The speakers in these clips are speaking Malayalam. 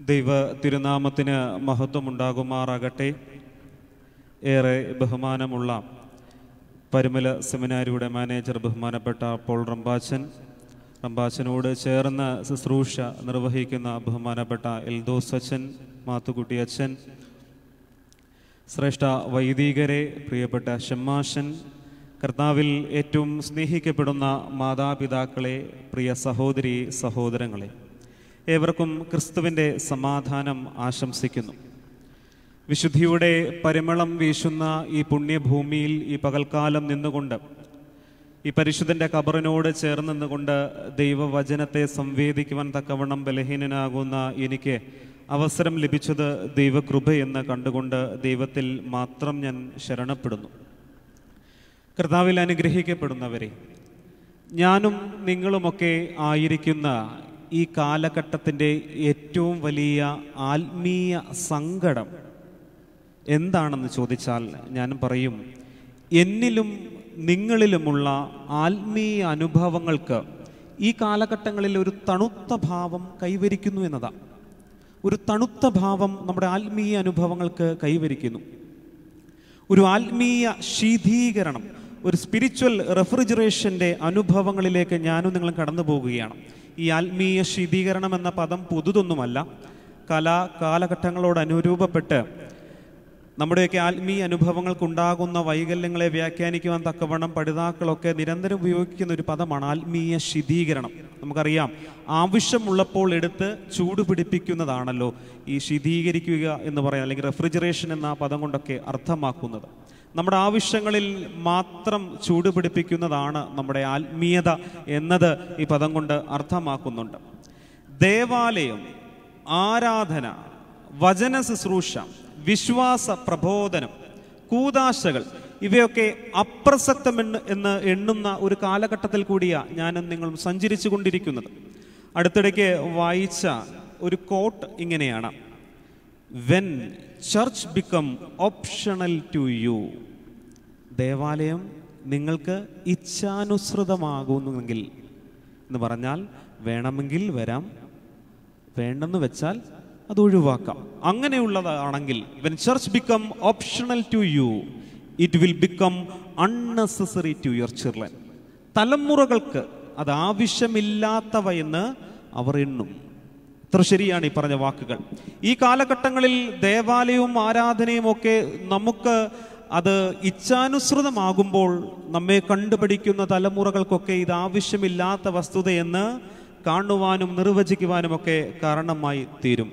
ദൈവ തിരുനാമത്തിന് മഹത്വമുണ്ടാകുമാറാകട്ടെ ഏറെ ബഹുമാനമുള്ള പരുമല സെമിനാരിയുടെ മാനേജർ ബഹുമാനപ്പെട്ട പോൾ റമ്പാച്ചൻ റമ്പാച്ചനോട് ചേർന്ന് ശുശ്രൂഷ നിർവഹിക്കുന്ന ബഹുമാനപ്പെട്ട എൽദോസ് അച്ഛൻ മാത്തുക്കുട്ടി അച്ഛൻ ശ്രേഷ്ഠ വൈദികരെ പ്രിയപ്പെട്ട ഷമ്മാശൻ കർത്താവിൽ ഏറ്റവും സ്നേഹിക്കപ്പെടുന്ന മാതാപിതാക്കളെ പ്രിയ സഹോദരി സഹോദരങ്ങളെ ഏവർക്കും ക്രിസ്തുവിൻ്റെ സമാധാനം ആശംസിക്കുന്നു വിശുദ്ധിയുടെ പരിമളം വീശുന്ന ഈ പുണ്യഭൂമിയിൽ ഈ പകൽക്കാലം നിന്നുകൊണ്ട് ഈ പരിശുദ്ധൻ്റെ കബറിനോട് ചേർന്ന് നിന്നുകൊണ്ട് ദൈവവചനത്തെ സംവേദിക്കുവാൻ തക്കവണ്ണം ബലഹീനനാകുന്ന എനിക്ക് അവസരം ലഭിച്ചത് ദൈവകൃപയെന്ന് കണ്ടുകൊണ്ട് ദൈവത്തിൽ മാത്രം ഞാൻ ശരണപ്പെടുന്നു കർത്താവിൽ അനുഗ്രഹിക്കപ്പെടുന്നവരെ ഞാനും നിങ്ങളുമൊക്കെ ആയിരിക്കുന്ന ഈ കാലഘട്ടത്തിൻ്റെ ഏറ്റവും വലിയ ആത്മീയ സങ്കടം എന്താണെന്ന് ചോദിച്ചാൽ ഞാൻ പറയും എന്നിലും നിങ്ങളിലുമുള്ള ആത്മീയ അനുഭവങ്ങൾക്ക് ഈ കാലഘട്ടങ്ങളിൽ ഒരു തണുത്ത ഭാവം കൈവരിക്കുന്നു എന്നതാണ് ഒരു തണുത്ത ഭാവം നമ്മുടെ ആത്മീയ അനുഭവങ്ങൾക്ക് കൈവരിക്കുന്നു ഒരു ആത്മീയ ശീതീകരണം ഒരു സ്പിരിച്വൽ റെഫ്രിജറേഷൻ്റെ അനുഭവങ്ങളിലേക്ക് ഞാനും നിങ്ങളും കടന്നു പോവുകയാണ് ഈ ആത്മീയ ശീതീകരണം എന്ന പദം പുതുതൊന്നുമല്ല കലാ കാലഘട്ടങ്ങളോട് അനുരൂപപ്പെട്ട് നമ്മുടെയൊക്കെ ആത്മീയ അനുഭവങ്ങൾക്കുണ്ടാകുന്ന വൈകല്യങ്ങളെ വ്യാഖ്യാനിക്കുവാൻ തക്കവണ്ണം പഠിതാക്കളൊക്കെ നിരന്തരം ഉപയോഗിക്കുന്ന ഒരു പദമാണ് ആത്മീയ ശീതീകരണം നമുക്കറിയാം ആവശ്യമുള്ളപ്പോൾ എടുത്ത് ചൂട് പിടിപ്പിക്കുന്നതാണല്ലോ ഈ ശീതീകരിക്കുക എന്ന് പറയാം അല്ലെങ്കിൽ റെഫ്രിജറേഷൻ എന്ന പദം കൊണ്ടൊക്കെ അർത്ഥമാക്കുന്നത് നമ്മുടെ ആവശ്യങ്ങളിൽ മാത്രം ചൂട് പിടിപ്പിക്കുന്നതാണ് നമ്മുടെ ആത്മീയത എന്നത് ഈ പദം കൊണ്ട് അർത്ഥമാക്കുന്നുണ്ട് ദേവാലയം ആരാധന വചന ശുശ്രൂഷ വിശ്വാസ പ്രബോധനം കൂതാശകൾ ഇവയൊക്കെ അപ്രസക്തമെന്ന് എന്ന് എണ്ണുന്ന ഒരു കാലഘട്ടത്തിൽ കൂടിയാണ് ഞാനും നിങ്ങളും സഞ്ചരിച്ചു കൊണ്ടിരിക്കുന്നത് അടുത്തിടയ്ക്ക് വായിച്ച ഒരു കോട്ട് ഇങ്ങനെയാണ് when church become optional to you ദേവാലയം നിങ്ങൾക്ക് ഇച്ഛാനുസൃതമാകുന്നുവെങ്കിൽ എന്ന് പറഞ്ഞാൽ വേണമെങ്കിൽ വരാം വേണ്ടെന്ന് വെച്ചാൽ അത് ഒഴിവാക്കാം അങ്ങനെയുള്ളതാണെങ്കിൽ when church become optional to you it will become unnecessary to your children തലമുറകൾക്ക് അത് ആവശ്യമില്ലാത്തവ എന്ന് അവർ എണ്ണും ഇത്ര ശരിയാണ് ഈ പറഞ്ഞ വാക്കുകൾ ഈ കാലഘട്ടങ്ങളിൽ ദേവാലയവും ആരാധനയും ഒക്കെ നമുക്ക് അത് ഇച്ഛാനുസൃതമാകുമ്പോൾ നമ്മെ കണ്ടുപിടിക്കുന്ന തലമുറകൾക്കൊക്കെ ഇത് ആവശ്യമില്ലാത്ത വസ്തുതയെന്ന് കാണുവാനും നിർവചിക്കുവാനും ഒക്കെ കാരണമായി തീരും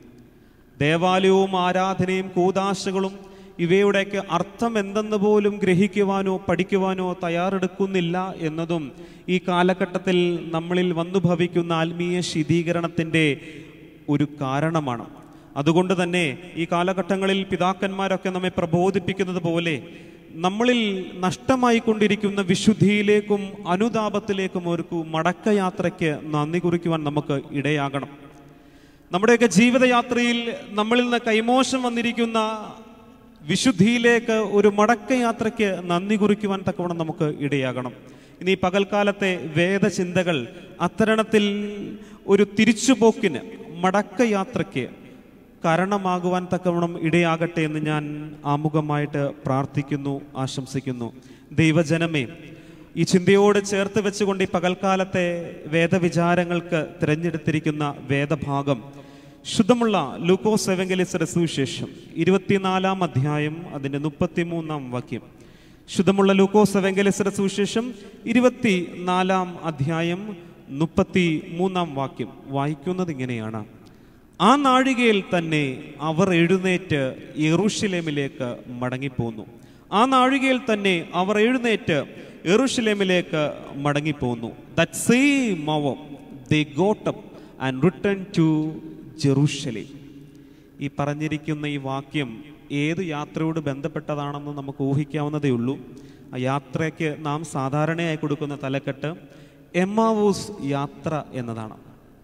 ദേവാലയവും ആരാധനയും കൂതാശകളും ഇവയുടെയൊക്കെ അർത്ഥം എന്തെന്ന് പോലും ഗ്രഹിക്കുവാനോ പഠിക്കുവാനോ തയ്യാറെടുക്കുന്നില്ല എന്നതും ഈ കാലഘട്ടത്തിൽ നമ്മളിൽ വന്നു ഭവിക്കുന്ന ആത്മീയ ശീതീകരണത്തിൻ്റെ ഒരു കാരണമാണ് അതുകൊണ്ട് തന്നെ ഈ കാലഘട്ടങ്ങളിൽ പിതാക്കന്മാരൊക്കെ നമ്മെ പ്രബോധിപ്പിക്കുന്നത് പോലെ നമ്മളിൽ നഷ്ടമായിക്കൊണ്ടിരിക്കുന്ന വിശുദ്ധിയിലേക്കും അനുതാപത്തിലേക്കും ഒരു മടക്കയാത്രയ്ക്ക് നന്ദി കുറിക്കുവാൻ നമുക്ക് ഇടയാകണം നമ്മുടെയൊക്കെ ജീവിതയാത്രയിൽ നമ്മളിൽ നിന്ന് കൈമോശം വന്നിരിക്കുന്ന വിശുദ്ധിയിലേക്ക് ഒരു മടക്കയാത്രയ്ക്ക് നന്ദി കുറിക്കുവാൻ തക്കവണ്ണം നമുക്ക് ഇടയാകണം ഇനി ഈ പകൽക്കാലത്തെ വേദചിന്തകൾ അത്തരണത്തിൽ ഒരു തിരിച്ചുപോക്കിന് മടക്കയാത്രയ്ക്ക് കാരണമാകുവാൻ തക്കവണ്ണം ഇടയാകട്ടെ എന്ന് ഞാൻ ആമുഖമായിട്ട് പ്രാർത്ഥിക്കുന്നു ആശംസിക്കുന്നു ദൈവജനമേ ഈ ചിന്തയോട് ചേർത്ത് വെച്ചുകൊണ്ട് ഈ പകൽക്കാലത്തെ വേദവിചാരങ്ങൾക്ക് തിരഞ്ഞെടുത്തിരിക്കുന്ന വേദഭാഗം ശുദ്ധമുള്ള ലൂക്കോസ് എവങ്കലിസയുടെ സുവിശേഷം ഇരുപത്തിനാലാം അധ്യായം അതിൻ്റെ മുപ്പത്തിമൂന്നാം വാക്യം ശുദ്ധമുള്ള ലൂക്കോസ് എവങ്കലിസയുടെ സുവിശേഷം ഇരുപത്തി നാലാം അധ്യായം മുപ്പത്തി മൂന്നാം വാക്യം വായിക്കുന്നത് ഇങ്ങനെയാണ് ആ നാഴികയിൽ തന്നെ അവർ എഴുന്നേറ്റ് യെറൂഷലേമിലേക്ക് മടങ്ങിപ്പോന്നു ആ നാഴികയിൽ തന്നെ അവർ എഴുന്നേറ്റ് യെറൂഷലേമിലേക്ക് മടങ്ങിപ്പോന്നു ദറ്റ് സെയിം അവർ they got up and return to Jerusalem ഈ പറഞ്ഞിരിക്കുന്ന ഈ വാക്യം ഏത് യാത്രയോട് ബന്ധപ്പെട്ടതാണെന്ന് നമുക്ക് ഊഹിക്കാവുന്നതേ ഉള്ളൂ ആ യാത്രയ്ക്ക് നാം സാധാരണയായി കൊടുക്കുന്ന തലക്കെട്ട് എമാവൂസ് യാത്ര എന്നതാണ്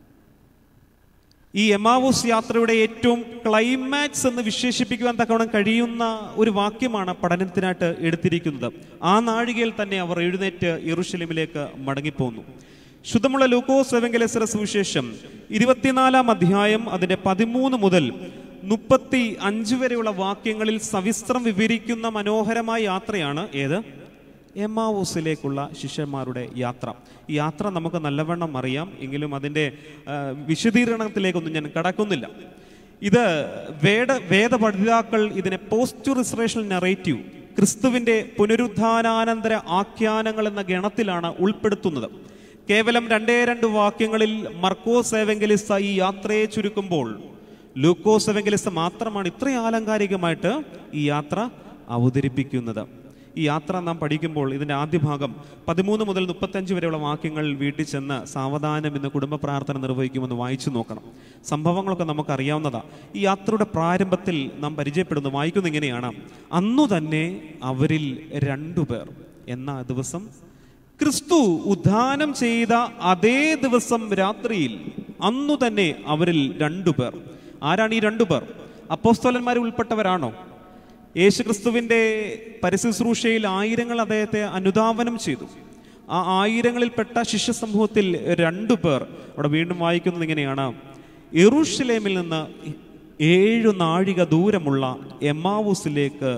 ഈ എമാവൂസ് യാത്രയുടെ ഏറ്റവും ക്ലൈമാക്സ് എന്ന് വിശേഷിപ്പിക്കുവാൻ തക്കവണ്ണം കഴിയുന്ന ഒരു വാക്യമാണ് പഠനത്തിനായിട്ട് എടുത്തിരിക്കുന്നത് ആ നാഴികയിൽ തന്നെ അവർ എഴുന്നേറ്റ് യെറുഷലേമിലേക്ക് മടങ്ങിപ്പോന്നു ശുദ്ധമുള്ള ലൂക്കോസ് എവങ്കലേസര സുവിശേഷം ഇരുപത്തിനാലാം അധ്യായം അതിന്റെ പതിമൂന്ന് മുതൽ മുപ്പത്തി അഞ്ച് വരെയുള്ള വാക്യങ്ങളിൽ സവിസ്തരം വിവരിക്കുന്ന മനോഹരമായ യാത്രയാണ് ഏത് എമാവൂസിലേക്കുള്ള ശിഷ്യന്മാരുടെ യാത്ര ഈ യാത്ര നമുക്ക് നല്ലവണ്ണം അറിയാം എങ്കിലും അതിൻ്റെ ആ, വിശദീകരണത്തിലേക്കൊന്നും ഞാൻ കടക്കുന്നില്ല ഇത് വേദ വേദപഠിതാക്കൾ ഇതിനെ പോസ്റ്റ് റിസറേഷൻ നറേറ്റീവ് ക്രിസ്തുവിന്റെ പുനരുദ്ധാനാനന്തര ആഖ്യാനങ്ങൾ എന്ന ഗണത്തിലാണ് ഉൾപ്പെടുത്തുന്നത് കേവലം രണ്ടേ രണ്ട് വാക്യങ്ങളിൽ മർക്കോസ് എവെങ്കലിസ ഈ യാത്രയെ ചുരുക്കുമ്പോൾ ലൂക്കോസ് എവെങ്കലിസ മാത്രമാണ് ഇത്രയും ആലങ്കാരികമായിട്ട് ഈ യാത്ര അവതരിപ്പിക്കുന്നത് ഈ യാത്ര നാം പഠിക്കുമ്പോൾ ഇതിന്റെ ആദ്യ ഭാഗം പതിമൂന്ന് മുതൽ മുപ്പത്തഞ്ച് വരെയുള്ള വാക്യങ്ങൾ വീട്ടിൽ ചെന്ന് സാവധാനം ഇന്ന് കുടുംബ പ്രാർത്ഥന നിർവഹിക്കുമെന്ന് വായിച്ചു നോക്കണം സംഭവങ്ങളൊക്കെ നമുക്കറിയാവുന്നതാ ഈ യാത്രയുടെ പ്രാരംഭത്തിൽ നാം പരിചയപ്പെടുന്നു വായിക്കുന്ന ഇങ്ങനെയാണ് അന്നു തന്നെ അവരിൽ രണ്ടുപേർ എന്ന ദിവസം ക്രിസ്തു ഉദ്ധാനം ചെയ്ത അതേ ദിവസം രാത്രിയിൽ അന്നു തന്നെ അവരിൽ രണ്ടുപേർ ആരാണ് ഈ രണ്ടുപേർ അപ്പോസ്തോലന്മാരിൽ ഉൾപ്പെട്ടവരാണോ യേശുക്രിസ്തുവിന്റെ പരിശുശ്രൂഷയിൽ ആയിരങ്ങൾ അദ്ദേഹത്തെ അനുധാവനം ചെയ്തു ആ ആയിരങ്ങളിൽപ്പെട്ട ശിഷ്യ സമൂഹത്തിൽ രണ്ടു പേർ അവിടെ വീണ്ടും വായിക്കുന്നത് ഇങ്ങനെയാണ് എറുഷലേമിൽ നിന്ന് ഏഴു നാഴിക ദൂരമുള്ള എമാവൂസിലേക്ക്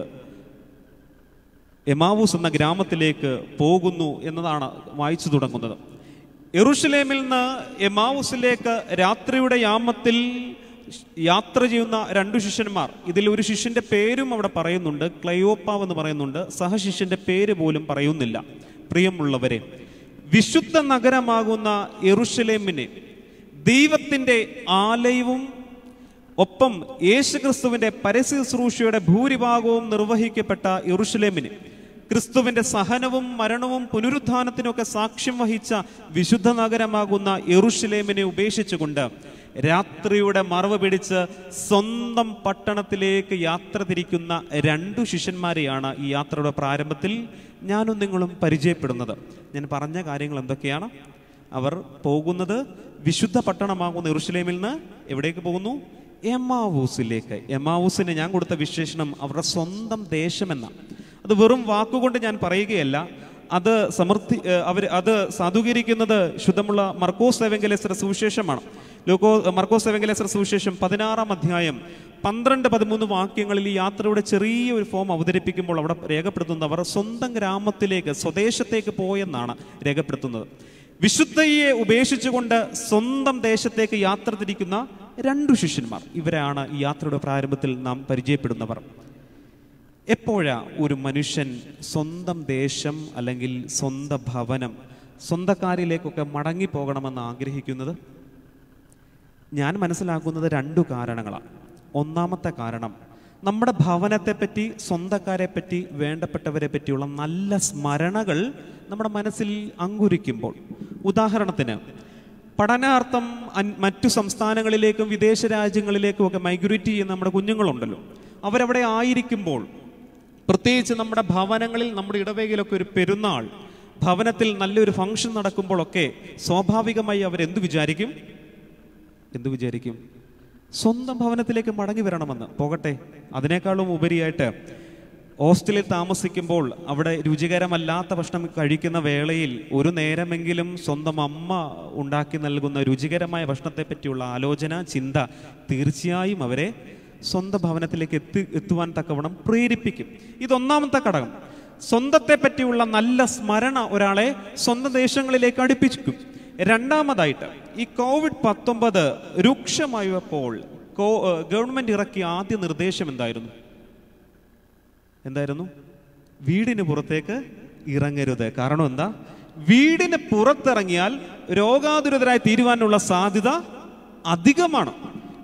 എമാവൂസ് എന്ന ഗ്രാമത്തിലേക്ക് പോകുന്നു എന്നതാണ് വായിച്ചു തുടങ്ങുന്നത് എറുഷലേമിൽ നിന്ന് എമാവൂസിലേക്ക് രാത്രിയുടെ യാമത്തിൽ യാത്ര ചെയ്യുന്ന രണ്ടു ശിഷ്യന്മാർ ഇതിൽ ഒരു ശിഷ്യന്റെ പേരും അവിടെ പറയുന്നുണ്ട് ക്ലയോപ്പാവ് എന്ന് പറയുന്നുണ്ട് സഹശിഷ്യന്റെ പേര് പോലും പറയുന്നില്ല പ്രിയമുള്ളവരെ വിശുദ്ധ നഗരമാകുന്ന എറുഷലേമിനെ ദൈവത്തിന്റെ ആലയവും ഒപ്പം യേശുക്രിസ്തുവിന്റെ പരസ്യശ്രൂഷയുടെ ഭൂരിഭാഗവും നിർവഹിക്കപ്പെട്ട യെറുഷലേമിന് ക്രിസ്തുവിന്റെ സഹനവും മരണവും പുനരുത്ഥാനത്തിനൊക്കെ സാക്ഷ്യം വഹിച്ച വിശുദ്ധ നഗരമാകുന്ന യെറുഷലേമിനെ ഉപേക്ഷിച്ചുകൊണ്ട് രാത്രിയുടെ മറവ് പിടിച്ച് സ്വന്തം പട്ടണത്തിലേക്ക് യാത്ര തിരിക്കുന്ന രണ്ടു ശിഷ്യന്മാരെയാണ് ഈ യാത്രയുടെ പ്രാരംഭത്തിൽ ഞാനും നിങ്ങളും പരിചയപ്പെടുന്നത് ഞാൻ പറഞ്ഞ കാര്യങ്ങൾ എന്തൊക്കെയാണ് അവർ പോകുന്നത് വിശുദ്ധ പട്ടണമാകുന്ന യെറുഷലേമിൽ നിന്ന് എവിടേക്ക് പോകുന്നു എമാവൂസിലേക്ക് എമാവൂസിന് ഞാൻ കൊടുത്ത വിശേഷണം അവരുടെ സ്വന്തം ദേശമെന്ന അത് വെറും വാക്കുകൊണ്ട് ഞാൻ പറയുകയല്ല അത് സമൃദ്ധി അവർ അത് സാധൂകരിക്കുന്നത് ശുദ്ധമുള്ള മർക്കോസ് എവെങ്കലേസർ സുവിശേഷമാണ് ലൂക്കോ മർക്കോസ് എവെങ്കലേസർ സുവിശേഷം പതിനാറാം അധ്യായം പന്ത്രണ്ട് പതിമൂന്ന് വാക്യങ്ങളിൽ ഈ യാത്രയുടെ ചെറിയ ഒരു ഫോം അവതരിപ്പിക്കുമ്പോൾ അവിടെ രേഖപ്പെടുത്തുന്നത് അവർ സ്വന്തം ഗ്രാമത്തിലേക്ക് സ്വദേശത്തേക്ക് പോയെന്നാണ് രേഖപ്പെടുത്തുന്നത് വിശുദ്ധയെ ഉപേക്ഷിച്ചുകൊണ്ട് സ്വന്തം ദേശത്തേക്ക് യാത്ര തിരിക്കുന്ന രണ്ടു ശിഷ്യന്മാർ ഇവരാണ് ഈ യാത്രയുടെ പ്രാരംഭത്തിൽ നാം പരിചയപ്പെടുന്നവർ എപ്പോഴാ ഒരു മനുഷ്യൻ സ്വന്തം ദേശം അല്ലെങ്കിൽ സ്വന്തം ഭവനം സ്വന്തക്കാരിലേക്കൊക്കെ മടങ്ങിപ്പോകണമെന്ന് ആഗ്രഹിക്കുന്നത് ഞാൻ മനസ്സിലാക്കുന്നത് രണ്ടു കാരണങ്ങളാണ് ഒന്നാമത്തെ കാരണം നമ്മുടെ ഭവനത്തെപ്പറ്റി സ്വന്തക്കാരെ പറ്റി വേണ്ടപ്പെട്ടവരെ പറ്റിയുള്ള നല്ല സ്മരണകൾ നമ്മുടെ മനസ്സിൽ അങ്കുരിക്കുമ്പോൾ ഉദാഹരണത്തിന് പഠനാർത്ഥം അൻ- മറ്റു സംസ്ഥാനങ്ങളിലേക്കും വിദേശ രാജ്യങ്ങളിലേക്കും ഒക്കെ മൈഗ്രേറ്റ് ചെയ്യുന്ന നമ്മുടെ കുഞ്ഞുങ്ങളുണ്ടല്ലോ അവരവിടെ ആയിരിക്കുമ്പോൾ പ്രത്യേകിച്ച് നമ്മുടെ ഭവനങ്ങളിൽ നമ്മുടെ ഇടവകയിലൊക്കെ ഒരു പെരുന്നാൾ ഭവനത്തിൽ നല്ലൊരു ഫംഗ്ഷൻ നടക്കുമ്പോഴൊക്കെ സ്വാഭാവികമായി അവരെന്ത് വിചാരിക്കും എന്ത് വിചാരിക്കും സ്വന്തം ഭവനത്തിലേക്ക് മടങ്ങി വരണമെന്ന് പോകട്ടെ അതിനേക്കാളും ഉപരിയായിട്ട് ഹോസ്റ്റലിൽ താമസിക്കുമ്പോൾ അവിടെ രുചികരമല്ലാത്ത ഭക്ഷണം കഴിക്കുന്ന വേളയിൽ ഒരു നേരമെങ്കിലും സ്വന്തം അമ്മ ഉണ്ടാക്കി നൽകുന്ന രുചികരമായ ഭക്ഷണത്തെ പറ്റിയുള്ള ആലോചന ചിന്ത തീർച്ചയായും അവരെ സ്വന്തം ഭവനത്തിലേക്ക് എത്തി എത്തുവാൻ തക്കവണ്ണം പ്രേരിപ്പിക്കും ഇതൊന്നാമത്തെ ഘടകം സ്വന്തത്തെ പറ്റിയുള്ള നല്ല സ്മരണ ഒരാളെ സ്വന്തം ദേശങ്ങളിലേക്ക് അടുപ്പിക്കും രണ്ടാമതായിട്ട് ഈ കോവിഡ് പത്തൊമ്പത് രൂക്ഷമായപ്പോൾ കോ- ഏഹ് ഗവൺമെന്റ് ഇറക്കിയ ആദ്യ നിർദ്ദേശം എന്തായിരുന്നു എന്തായിരുന്നു വീടിന് പുറത്തേക്ക് ഇറങ്ങരുത് കാരണം എന്താ വീടിന് പുറത്തിറങ്ങിയാൽ രോഗാതുരതരായി തീരുവാനുള്ള സാധ്യത അധികമാണ്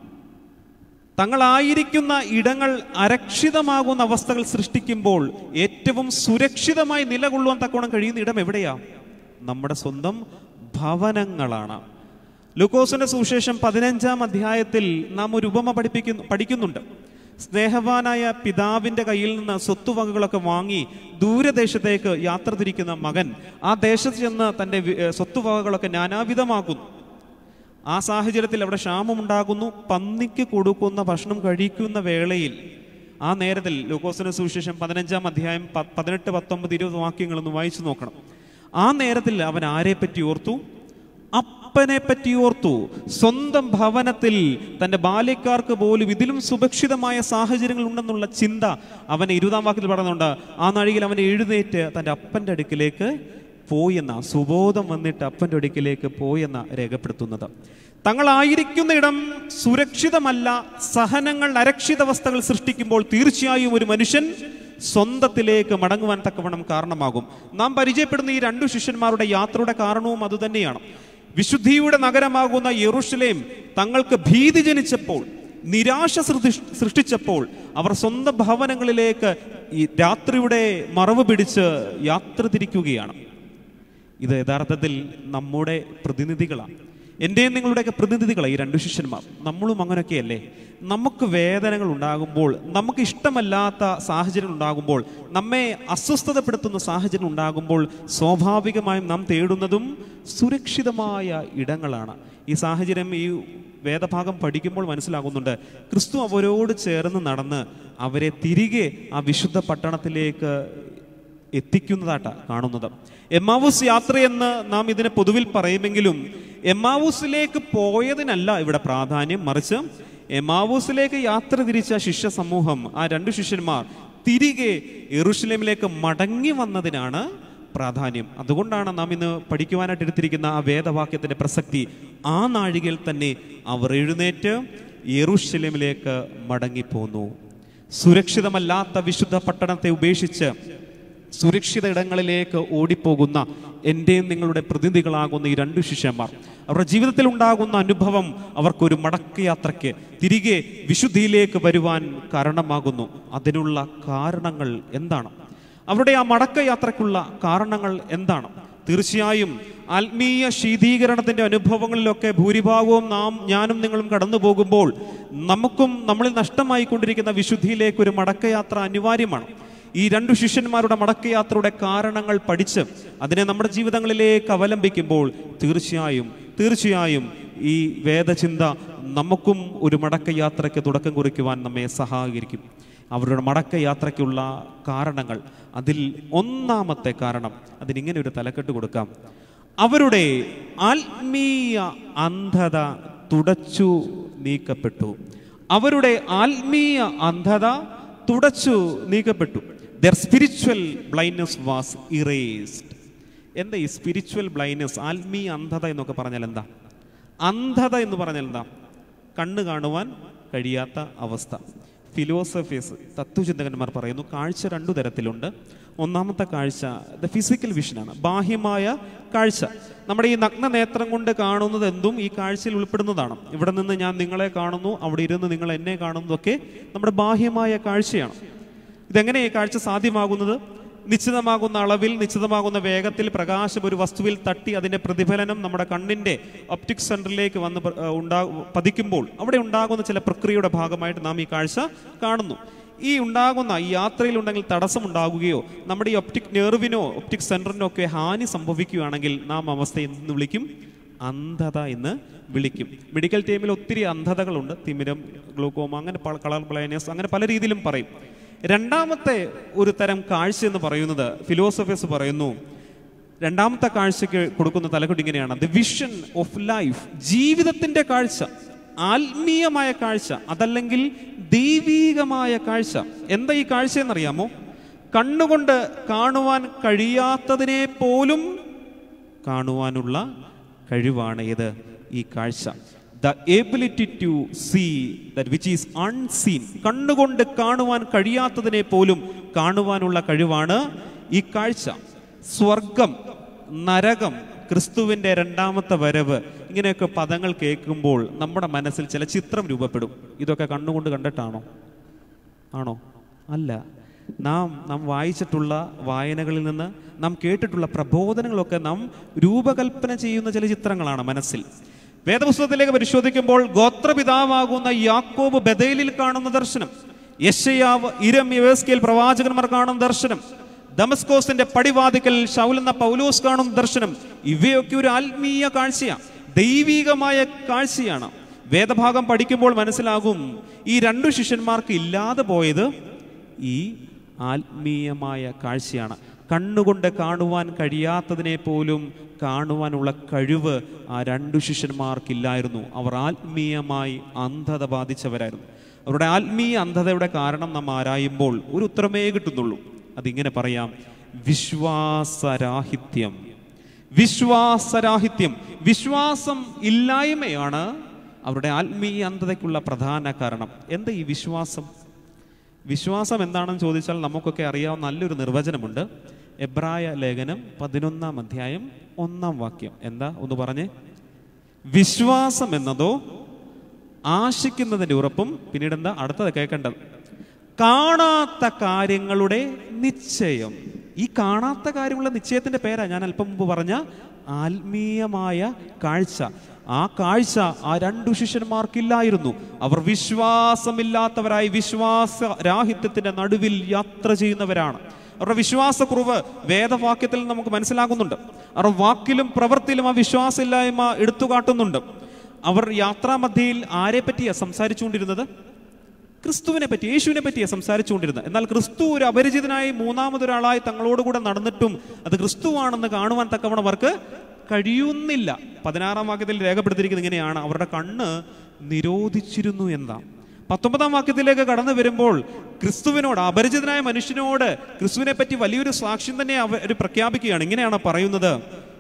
തങ്ങളായിരിക്കുന്ന ഇടങ്ങൾ അരക്ഷിതമാകുന്ന അവസ്ഥകൾ സൃഷ്ടിക്കുമ്പോൾ ഏറ്റവും സുരക്ഷിതമായി നിലകൊള്ളുവാൻ തക്കോണം കഴിയുന്ന ഇടം എവിടെയാ നമ്മുടെ സ്വന്തം ഭവനങ്ങളാണ് ലൂക്കോസിന്റെ സുവിശേഷം പതിനഞ്ചാം അധ്യായത്തിൽ നാം ഒരു ഉപമ പഠിപ്പിക്കുന്നു പഠിക്കുന്നുണ്ട് സ്നേഹവാനായ പിതാവിന്റെ കയ്യിൽ നിന്ന് സ്വത്തുവകകളൊക്കെ വാങ്ങി ദൂരദേശത്തേക്ക് യാത്ര തിരിക്കുന്ന മകൻ ആ ദേശത്ത് ചെന്ന് തന്റെ വി- ഏഹ് സ്വത്തുവകകളൊക്കെ നാനാവിധമാക്കുന്നു ആ സാഹചര്യത്തിൽ അവിടെ ക്ഷാമമുണ്ടാകുന്നു പന്നിക്ക് കൊടുക്കുന്ന ഭക്ഷണം കഴിക്കുന്ന വേളയിൽ ആ നേരത്തിൽ ലൂക്കോസിന് സുവിശേഷം പതിനഞ്ചാം അധ്യായം പ- പതിനെട്ട് പത്തൊമ്പത് ഇരുപത് വാക്യങ്ങളൊന്ന് വായിച്ചു നോക്കണം ആ നേരത്തിൽ അവൻ ആരെ പറ്റി ഓർത്തു അപ്പനെ പറ്റി ഓർത്തു സ്വന്തം ഭവനത്തിൽ തൻ്റെ ബാല്യക്കാർക്ക് പോലും ഇതിലും സുരക്ഷിതമായ സാഹചര്യങ്ങൾ ഉണ്ടെന്നുള്ള ചിന്ത അവനെ ഇരുപതാം വാക്കിൽ പറയുന്നുണ്ട് ആ നാഴികയിൽ അവൻ എഴുന്നേറ്റ് തൻ്റെ അപ്പൻ്റെ അടുക്കിലേക്ക് പോയെന്ന സുബോധം വന്നിട്ട് അപ്പൻ്റെ അടുക്കിലേക്ക് പോയെന്ന രേഖപ്പെടുത്തുന്നത് തങ്ങളായിരിക്കുന്ന ഇടം സുരക്ഷിതമല്ല സഹനങ്ങൾ അരക്ഷിതാവസ്ഥകൾ സൃഷ്ടിക്കുമ്പോൾ തീർച്ചയായും ഒരു മനുഷ്യൻ സ്വന്തത്തിലേക്ക് മടങ്ങുവാൻ തക്കവണ്ണം കാരണമാകും നാം പരിചയപ്പെടുന്ന ഈ രണ്ടു ശിഷ്യന്മാരുടെ യാത്രയുടെ കാരണവും അതുതന്നെയാണ് വിശുദ്ധിയുടെ നഗരമാകുന്ന യെറുഷലേം തങ്ങൾക്ക് ഭീതി ജനിച്ചപ്പോൾ നിരാശ സൃഷ്ടി- സൃഷ്ടിച്ചപ്പോൾ അവർ സ്വന്തം ഭവനങ്ങളിലേക്ക് ഈ രാത്രിയുടെ മറവ് പിടിച്ച് യാത്ര തിരിക്കുകയാണ് ഇത് യഥാർത്ഥത്തിൽ നമ്മുടെ പ്രതിനിധികളാണ് എൻ്റെയും നിങ്ങളുടെയൊക്കെ പ്രതിനിധികളാണ് ഈ രണ്ടു ശിഷ്യന്മാർ നമ്മളും അങ്ങനെയൊക്കെയല്ലേ നമുക്ക് വേദനകൾ ഉണ്ടാകുമ്പോൾ നമുക്ക് ഇഷ്ടമല്ലാത്ത സാഹചര്യം ഉണ്ടാകുമ്പോൾ നമ്മെ അസ്വസ്ഥതപ്പെടുത്തുന്ന സാഹചര്യം ഉണ്ടാകുമ്പോൾ സ്വാഭാവികമായും നാം തേടുന്നതും സുരക്ഷിതമായ ഇടങ്ങളാണ് ഈ സാഹചര്യം ഈ വേദഭാഗം പഠിക്കുമ്പോൾ മനസ്സിലാകുന്നുണ്ട് ക്രിസ്തു അവരോട് ചേർന്ന് നടന്ന് അവരെ തിരികെ ആ വിശുദ്ധ പട്ടണത്തിലേക്ക് എത്തിക്കുന്നതാട്ട കാണുന്നത് എമ്മാവൂസ് യാത്രയെന്ന് നാം ഇതിനെ പൊതുവിൽ പറയുമെങ്കിലും എമ്മാവൂസിലേക്ക് പോയതിനല്ല ഇവിടെ പ്രാധാന്യം മറിച്ച് എമാവൂസിലേക്ക് യാത്ര തിരിച്ച ശിഷ്യ സമൂഹം ആ രണ്ടു ശിഷ്യന്മാർ തിരികെ യെറൂശലേമിലേക്ക് മടങ്ങി വന്നതിനാണ് പ്രാധാന്യം അതുകൊണ്ടാണ് നാം ഇന്ന് പഠിക്കുവാനായിട്ട് എടുത്തിരിക്കുന്ന ആ വേദവാക്യത്തിന്റെ പ്രസക്തി ആ നാഴികയിൽ തന്നെ അവർ എഴുന്നേറ്റ് യെറൂശലേമിലേക്ക് മടങ്ങിപ്പോന്നു സുരക്ഷിതമല്ലാത്ത വിശുദ്ധ പട്ടണത്തെ ഉപേക്ഷിച്ച് സുരക്ഷിത ഇടങ്ങളിലേക്ക് ഓടിപ്പോകുന്ന എൻ്റെയും നിങ്ങളുടെ പ്രതിനിധികളാകുന്ന ഈ രണ്ടു ശിഷ്യന്മാർ അവരുടെ ജീവിതത്തിൽ ഉണ്ടാകുന്ന അനുഭവം അവർക്കൊരു മടക്കയാത്രയ്ക്ക് തിരികെ വിശുദ്ധിയിലേക്ക് വരുവാൻ കാരണമാകുന്നു അതിനുള്ള കാരണങ്ങൾ എന്താണ് അവരുടെ ആ മടക്കയാത്രയ്ക്കുള്ള കാരണങ്ങൾ എന്താണ് തീർച്ചയായും ആത്മീയ ശീതീകരണത്തിന്റെ അനുഭവങ്ങളിലൊക്കെ ഭൂരിഭാഗവും നാം ഞാനും നിങ്ങളും കടന്നു പോകുമ്പോൾ നമുക്കും നമ്മളിൽ നഷ്ടമായിക്കൊണ്ടിരിക്കുന്ന വിശുദ്ധിയിലേക്ക് ഒരു മടക്കയാത്ര അനിവാര്യമാണ് ഈ രണ്ടു ശിഷ്യന്മാരുടെ മടക്കയാത്രയുടെ കാരണങ്ങൾ പഠിച്ച് അതിനെ നമ്മുടെ ജീവിതങ്ങളിലേക്ക് അവലംബിക്കുമ്പോൾ തീർച്ചയായും തീർച്ചയായും ഈ വേദചിന്ത നമുക്കും ഒരു മടക്കയാത്രയ്ക്ക് തുടക്കം കുറിക്കുവാൻ നമ്മെ സഹകരിക്കും അവരുടെ മടക്കയാത്രയ്ക്കുള്ള കാരണങ്ങൾ അതിൽ ഒന്നാമത്തെ കാരണം അതിനിങ്ങനെ ഒരു തലക്കെട്ട് കൊടുക്കാം അവരുടെ ആത്മീയ അന്ധത തുടച്ചു നീക്കപ്പെട്ടു അവരുടെ ആത്മീയ അന്ധത തുടച്ചു നീക്കപ്പെട്ടു their spiritual blindness was erased എന്താ ഈ സ്പിരിച്വൽ ബ്ലൈൻഡ്നസ് ആത്മീയ അന്ധത എന്നൊക്കെ പറഞ്ഞാൽ എന്താ അന്ധത എന്ന് പറഞ്ഞാൽ എന്താ കണ്ണ് കാണുവാൻ കഴിയാത്ത അവസ്ഥ ഫിലോസഫീസ് തത്വചിന്തകന്മാർ പറയുന്നു കാഴ്ച രണ്ടു തരത്തിലുണ്ട് ഒന്നാമത്തെ കാഴ്ച ദ ഫിസിക്കൽ വിഷനാണ് ബാഹ്യമായ കാഴ്ച നമ്മുടെ ഈ നഗ്ന നേത്രം കൊണ്ട് കാണുന്നത് എന്തും ഈ കാഴ്ചയിൽ ഉൾപ്പെടുന്നതാണ് ഇവിടെ നിന്ന് ഞാൻ നിങ്ങളെ കാണുന്നു അവിടെ ഇരുന്ന് നിങ്ങൾ എന്നെ കാണുന്നതൊക്കെ നമ്മുടെ ബാഹ്യമായ കാഴ്ചയാണ് ഇതെങ്ങനെ ഈ കാഴ്ച സാധ്യമാകുന്നത് നിശ്ചിതമാകുന്ന അളവിൽ നിശ്ചിതമാകുന്ന വേഗത്തിൽ പ്രകാശം ഒരു വസ്തുവിൽ തട്ടി അതിന്റെ പ്രതിഫലനം നമ്മുടെ കണ്ണിന്റെ ഒപ്റ്റിക് സെന്ററിലേക്ക് വന്ന് പ്ര- ഏഹ് ഉണ്ടാ പതിക്കുമ്പോൾ അവിടെ ഉണ്ടാകുന്ന ചില പ്രക്രിയയുടെ ഭാഗമായിട്ട് നാം ഈ കാഴ്ച കാണുന്നു ഈ ഉണ്ടാകുന്ന ഈ യാത്രയിൽ ഉണ്ടെങ്കിൽ തടസ്സം ഉണ്ടാകുകയോ നമ്മുടെ ഈ ഒപ്റ്റിക് നെർവിനോ ഒപ്റ്റിക് സെന്ററിനോ ഒക്കെ ഹാനി സംഭവിക്കുകയാണെങ്കിൽ നാം അവസ്ഥ എന്ന് വിളിക്കും അന്ധത എന്ന് വിളിക്കും മെഡിക്കൽ ടീമിൽ ഒത്തിരി അന്ധതകളുണ്ട് തിമിരം ഗ്ലൂക്കോമ അങ്ങനെ കളർ ബ്ലൈനസ് അങ്ങനെ പല രീതിയിലും പറയും രണ്ടാമത്തെ ഒരു തരം കാഴ്ച എന്ന് പറയുന്നത് ഫിലോസഫേഴ്സ് പറയുന്നു രണ്ടാമത്തെ കാഴ്ചയ്ക്ക് കൊടുക്കുന്ന തലക്കെട്ട് ഇങ്ങനെയാണ് ദ വിഷൻ ഓഫ് ലൈഫ് ജീവിതത്തിന്റെ കാഴ്ച ആത്മീയമായ കാഴ്ച അതല്ലെങ്കിൽ ദൈവീകമായ കാഴ്ച എന്താ ഈ കാഴ്ച എന്നറിയാമോ കണ്ണുകൊണ്ട് കാണുവാൻ കഴിയാത്തതിനെ പോലും കാണുവാനുള്ള കഴിവാണ് ഇത് ഈ കാഴ്ച the ability to see that which is unseen കണ്ണുകൊണ്ട് കാണുവാൻ കഴിയാത്തതിനെ പോലും കാണുവാനുള്ള കഴിവാണ് ഈ കാഴ്ച സ്വർഗം നരകം ക്രിസ്തുവിന്റെ രണ്ടാമത്തെ വരവ് ഇങ്ങനെയൊക്കെ പദങ്ങൾ കേൾക്കുമ്പോൾ നമ്മുടെ മനസ്സിൽ ചില ചിത്രം രൂപപ്പെടും ഇതൊക്കെ കണ്ണുകൊണ്ട് കണ്ടിട്ടാണോ ആണോ അല്ല നാം നാം വായിച്ചിട്ടുള്ള വായനകളിൽ നിന്ന് നാം കേട്ടിട്ടുള്ള പ്രബോധനങ്ങളൊക്കെ നാം രൂപകൽപ്പന ചെയ്യുന്ന ചില ചിത്രങ്ങളാണ് മനസ്സിൽ വേദപുസ്തകത്തിലേക്ക് പരിശോധിക്കുമ്പോൾ ഗോത്രപിതാവാകുന്ന യാക്കോബ് ബദേലിൽ കാണുന്ന ദർശനം യശയാവ് ഇരം യവേസ്കേൽ പ്രവാചകന്മാർ കാണുന്ന ദർശനം ദമസ്കോസിന്റെ പടിവാതിക്കൽ ശൗലെന്ന പൗലോസ് കാണുന്ന ദർശനം ഇവയൊക്കെ ഒരു ആത്മീയ കാഴ്ചയാണ് ദൈവികമായ കാഴ്ചയാണ് വേദഭാഗം പഠിക്കുമ്പോൾ മനസ്സിലാകും ഈ രണ്ടു ശിഷ്യന്മാർക്ക് ഇല്ലാതെ പോയത് ഈ ആത്മീയമായ കാഴ്ചയാണ് കണ്ണുകൊണ്ട് കാണുവാൻ കഴിയാത്തതിനെ പോലും കാണുവാനുള്ള കഴിവ് ആ രണ്ടു ശിഷ്യന്മാർക്കില്ലായിരുന്നു അവർ ആത്മീയമായി അന്ധത ബാധിച്ചവരായിരുന്നു അവരുടെ ആത്മീയ അന്ധതയുടെ കാരണം നാം ആരായുമ്പോൾ ഒരു ഉത്തരമേ കിട്ടുന്നുള്ളൂ അതിങ്ങനെ പറയാം വിശ്വാസരാഹിത്യം വിശ്വാസരാഹിത്യം വിശ്വാസം ഇല്ലായ്മയാണ് അവരുടെ ആത്മീയ അന്ധതയ്ക്കുള്ള പ്രധാന കാരണം എന്താ ഈ വിശ്വാസം വിശ്വാസം എന്താണെന്ന് ചോദിച്ചാൽ നമുക്കൊക്കെ അറിയാവുന്ന നല്ലൊരു നിർവചനമുണ്ട് എബ്രായ ലേഖനം പതിനൊന്നാം അധ്യായം ഒന്നാം വാക്യം എന്താ ഒന്ന് പറഞ്ഞേ വിശ്വാസം എന്നതോ ആശിക്കുന്നതിന്റെ ഉറപ്പും പിന്നീട് എന്താ അടുത്തത് കേൾക്കേണ്ടത് കാണാത്ത കാര്യങ്ങളുടെ നിശ്ചയം ഈ കാണാത്ത കാര്യങ്ങളുടെ നിശ്ചയത്തിന്റെ പേരാ ഞാൻ അല്പം മുമ്പ് പറഞ്ഞ ആത്മീയമായ കാഴ്ച ആ കാഴ്ച ആ രണ്ടു ശിഷ്യന്മാർക്കില്ലായിരുന്നു അവർ വിശ്വാസമില്ലാത്തവരായി വിശ്വാസ രാഹിത്യത്തിന്റെ നടുവിൽ യാത്ര ചെയ്യുന്നവരാണ് അവരുടെ വിശ്വാസക്കുറവ് വേദവാക്യത്തിൽ നമുക്ക് മനസ്സിലാകുന്നുണ്ട് അവർ വാക്കിലും പ്രവൃത്തിയിലും ആ വിശ്വാസമില്ലായ്മ എടുത്തുകാട്ടുന്നുണ്ട് അവർ യാത്രാമധ്യയിൽ ആരെ പറ്റിയാ സംസാരിച്ചുകൊണ്ടിരുന്നത് ക്രിസ്തുവിനെ പറ്റി യേശുവിനെ പറ്റിയാണ് സംസാരിച്ചുകൊണ്ടിരുന്നത് എന്നാൽ ക്രിസ്തു ഒരു അപരിചിതനായി മൂന്നാമതൊരാളായി തങ്ങളോടുകൂടെ നടന്നിട്ടും അത് ക്രിസ്തുവാണെന്ന് കാണുവാൻ തക്കവണ്ണം അവർക്ക് കഴിയുന്നില്ല പതിനാറാം വാക്യത്തിൽ രേഖപ്പെടുത്തിയിരിക്കുന്നത് ഇങ്ങനെയാണ് അവരുടെ കണ്ണ് നിരോധിച്ചിരുന്നു എന്താ പത്തൊമ്പതാം വാക്യത്തിലേക്ക് കടന്നു വരുമ്പോൾ ക്രിസ്തുവിനോട് അപരിചിതനായ മനുഷ്യനോട് ക്രിസ്തുവിനെ പറ്റി വലിയൊരു സാക്ഷ്യം തന്നെ അവർ പ്രഖ്യാപിക്കുകയാണ് ഇങ്ങനെയാണ് പറയുന്നത്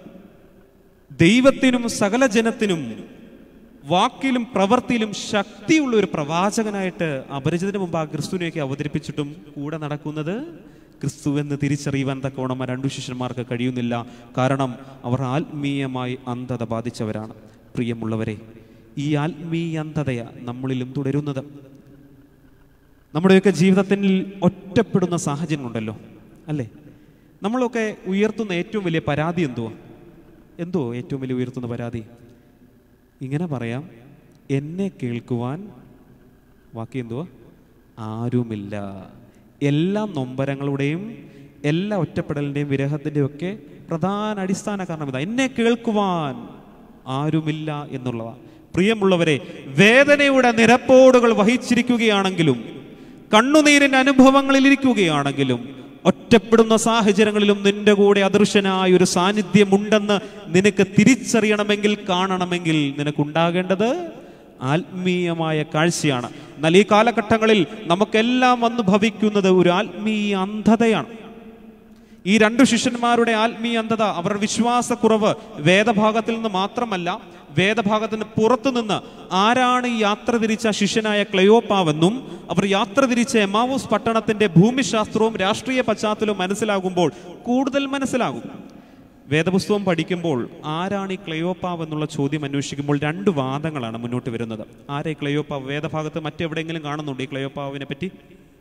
ദൈവത്തിനും സകല ജനത്തിനും വാക്കിലും പ്രവൃത്തിയിലും ശക്തിയുള്ള ഒരു പ്രവാചകനായിട്ട് അപരിചിതന് മുമ്പ് ആ ക്രിസ്തുവിനെയൊക്കെ അവതരിപ്പിച്ചിട്ടും കൂടെ നടക്കുന്നത് ക്രിസ്തു എന്ന് തിരിച്ചറിയുവാൻ തക്കോണം ആ രണ്ടു ശിഷ്യന്മാർക്ക് കഴിയുന്നില്ല കാരണം അവർ ആത്മീയമായി അന്ധത ബാധിച്ചവരാണ് പ്രിയമുള്ളവരെ ഈ ആത്മീയ അന്ധതയ നമ്മളിലും തുടരുന്നത് നമ്മുടെയൊക്കെ ജീവിതത്തിൽ ഒറ്റപ്പെടുന്ന സാഹചര്യമുണ്ടല്ലോ അല്ലേ നമ്മളൊക്കെ ഉയർത്തുന്ന ഏറ്റവും വലിയ പരാതി എന്തുവാ എന്തോ ഏറ്റവും വലിയ ഉയർത്തുന്ന പരാതി ഇങ്ങനെ പറയാം എന്നെ കേൾക്കുവാൻ ബാക്കി എന്തുവാ ആരുമില്ല എല്ലാ നൊമ്പരങ്ങളുടെയും എല്ലാ ഒറ്റപ്പെടലിൻ്റെയും വിരഹത്തിൻ്റെയും ഒക്കെ പ്രധാന അടിസ്ഥാന കാരണം ഇതാ എന്നെ കേൾക്കുവാൻ ആരുമില്ല എന്നുള്ളതാണ് പ്രിയമുള്ളവരെ വേദനയുടെ നിരപ്പോടുകൾ വഹിച്ചിരിക്കുകയാണെങ്കിലും കണ്ണുനീരിന്റെ അനുഭവങ്ങളിൽ ഇരിക്കുകയാണെങ്കിലും ഒറ്റപ്പെടുന്ന സാഹചര്യങ്ങളിലും നിന്റെ കൂടെ അദൃശ്യനായ ഒരു സാന്നിധ്യമുണ്ടെന്ന് നിനക്ക് തിരിച്ചറിയണമെങ്കിൽ കാണണമെങ്കിൽ നിനക്കുണ്ടാകേണ്ടത് ആത്മീയമായ കാഴ്ചയാണ് എന്നാൽ ഈ കാലഘട്ടങ്ങളിൽ നമുക്കെല്ലാം വന്നു ഭവിക്കുന്നത് ഒരു ആത്മീയ അന്ധതയാണ് ഈ രണ്ടു ശിഷ്യന്മാരുടെ ആത്മീയ അന്ധത അവരുടെ വിശ്വാസക്കുറവ് വേദഭാഗത്തിൽ നിന്ന് മാത്രമല്ല വേദഭാഗത്തിന് പുറത്തു നിന്ന് ആരാണ് ഈ യാത്ര തിരിച്ച ശിഷ്യനായ ക്ലയോപ്പാവെന്നും അവർ യാത്ര തിരിച്ച എമാവൂസ് പട്ടണത്തിന്റെ ഭൂമിശാസ്ത്രവും രാഷ്ട്രീയ പശ്ചാത്തലവും മനസ്സിലാകുമ്പോൾ കൂടുതൽ മനസ്സിലാകും വേദപുസ്തകം പഠിക്കുമ്പോൾ ആരാണ് ഈ ക്ലയോപ്പാവ് എന്നുള്ള ചോദ്യം അന്വേഷിക്കുമ്പോൾ രണ്ട് വാദങ്ങളാണ് മുന്നോട്ട് വരുന്നത് ആരെ ക്ലയോപ്പാവ് വേദഭാഗത്ത് മറ്റെവിടെയെങ്കിലും കാണുന്നുണ്ട് ഈ ക്ലയോപ്പാവിനെ പറ്റി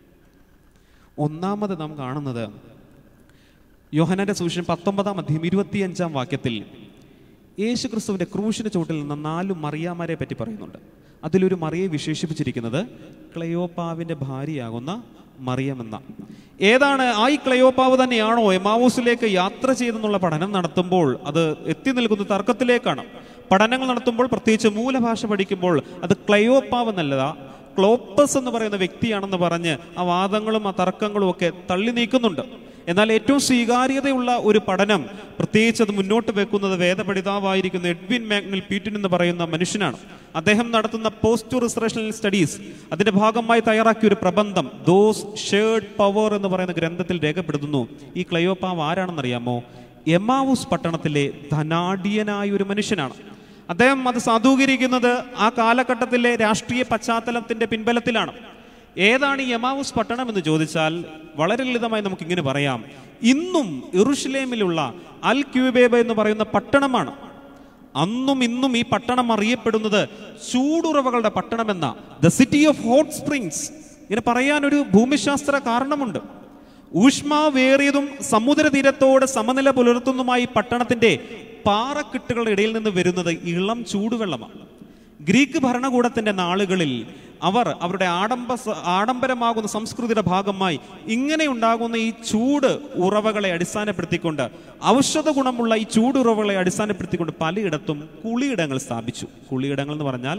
ഒന്നാമത് നാം കാണുന്നത് യോഹനാന്റെ സുവിശേഷം പത്തൊമ്പതാം അധ്യയം ഇരുപത്തിയഞ്ചാം വാക്യത്തിൽ യേശു ക്രിസ്തുവിന്റെ ക്രൂശിന് ചുവട്ടിൽ നിന്ന് നാല് മറിയാമാരെ പറ്റി പറയുന്നുണ്ട് അതിലൊരു മറിയെ വിശേഷിപ്പിച്ചിരിക്കുന്നത് ക്ലയോപ്പാവിന്റെ ഭാര്യയാകുന്ന മറിയം എന്ന ഏതാണ് ആ ഈ ക്ലയോപ്പാവ് തന്നെയാണോ എമാവൂസിലേക്ക് യാത്ര ചെയ്തെന്നുള്ള പഠനം നടത്തുമ്പോൾ അത് എത്തി നിൽക്കുന്ന തർക്കത്തിലേക്കാണ് പഠനങ്ങൾ നടത്തുമ്പോൾ പ്രത്യേകിച്ച് മൂലഭാഷ പഠിക്കുമ്പോൾ അത് ക്ലയോപ്പാവ് എന്നല്ലതാ ക്ലോപ്പസ് എന്ന് പറയുന്ന വ്യക്തിയാണെന്ന് പറഞ്ഞ് ആ വാദങ്ങളും ആ തർക്കങ്ങളും ഒക്കെ തള്ളി നീക്കുന്നുണ്ട് എന്നാൽ ഏറ്റവും സ്വീകാര്യതയുള്ള ഒരു പഠനം പ്രത്യേകിച്ച് അത് മുന്നോട്ട് വെക്കുന്നത് വേദപഠിതാവായിരിക്കുന്ന എഡ്വിൻ മാഗ്നൽ പീറ്റിൻ എന്ന് പറയുന്ന മനുഷ്യനാണ് അദ്ദേഹം നടത്തുന്ന പോസ്റ്റ് റിസറേഷണൽ സ്റ്റഡീസ് അതിന്റെ ഭാഗമായി തയ്യാറാക്കിയ ഒരു പ്രബന്ധം ദോസ് ഷേർഡ് പവർ എന്ന് പറയുന്ന ഗ്രന്ഥത്തിൽ രേഖപ്പെടുത്തുന്നു ഈ ക്ലയോപ്പാവ് ആരാണെന്നറിയാമോ എമാവൂസ് പട്ടണത്തിലെ ധനാഢ്യനായ ഒരു മനുഷ്യനാണ് അദ്ദേഹം അത് സാധൂകരിക്കുന്നത് ആ കാലഘട്ടത്തിലെ രാഷ്ട്രീയ പശ്ചാത്തലത്തിന്റെ പിൻബലത്തിലാണ് ഏതാണ് ഈ യമാവൂസ് പട്ടണം എന്ന് ചോദിച്ചാൽ വളരെ ലളിതമായി നമുക്ക് ഇങ്ങനെ പറയാം ഇന്നും ഇറുഷലേമിലുള്ള അൽ ക്യൂബേബ എന്ന് പറയുന്ന പട്ടണമാണ് അന്നും ഇന്നും ഈ പട്ടണം അറിയപ്പെടുന്നത് ചൂടുറവകളുടെ പട്ടണമെന്ന the city of hot springs ഇങ്ങനെ പറയാൻ ഒരു ഭൂമിശാസ്ത്ര കാരണമുണ്ട് ഊഷ്മാവേറിയതും സമുദ്രതീരത്തോട് സമനില പുലർത്തുന്നതുമായി പട്ടണത്തിന്റെ പാറക്കെട്ടുകളുടെ ഇടയിൽ നിന്ന് വരുന്നത് ഇളം ചൂടുവെള്ളമാണ് ഗ്രീക്ക് ഭരണകൂടത്തിന്റെ നാളുകളിൽ അവർ അവരുടെ ആഡംബ ആഡംബരമാകുന്ന സംസ്കൃതിയുടെ ഭാഗമായി ഇങ്ങനെ ഉണ്ടാകുന്ന ഈ ചൂട് ഉറവകളെ അടിസ്ഥാനപ്പെടുത്തിക്കൊണ്ട് ഔഷധ ഗുണമുള്ള ഈ ചൂടുറവകളെ അടിസ്ഥാനപ്പെടുത്തിക്കൊണ്ട് പലയിടത്തും കുളിയിടങ്ങൾ സ്ഥാപിച്ചു കുളിയിടങ്ങൾ എന്ന് പറഞ്ഞാൽ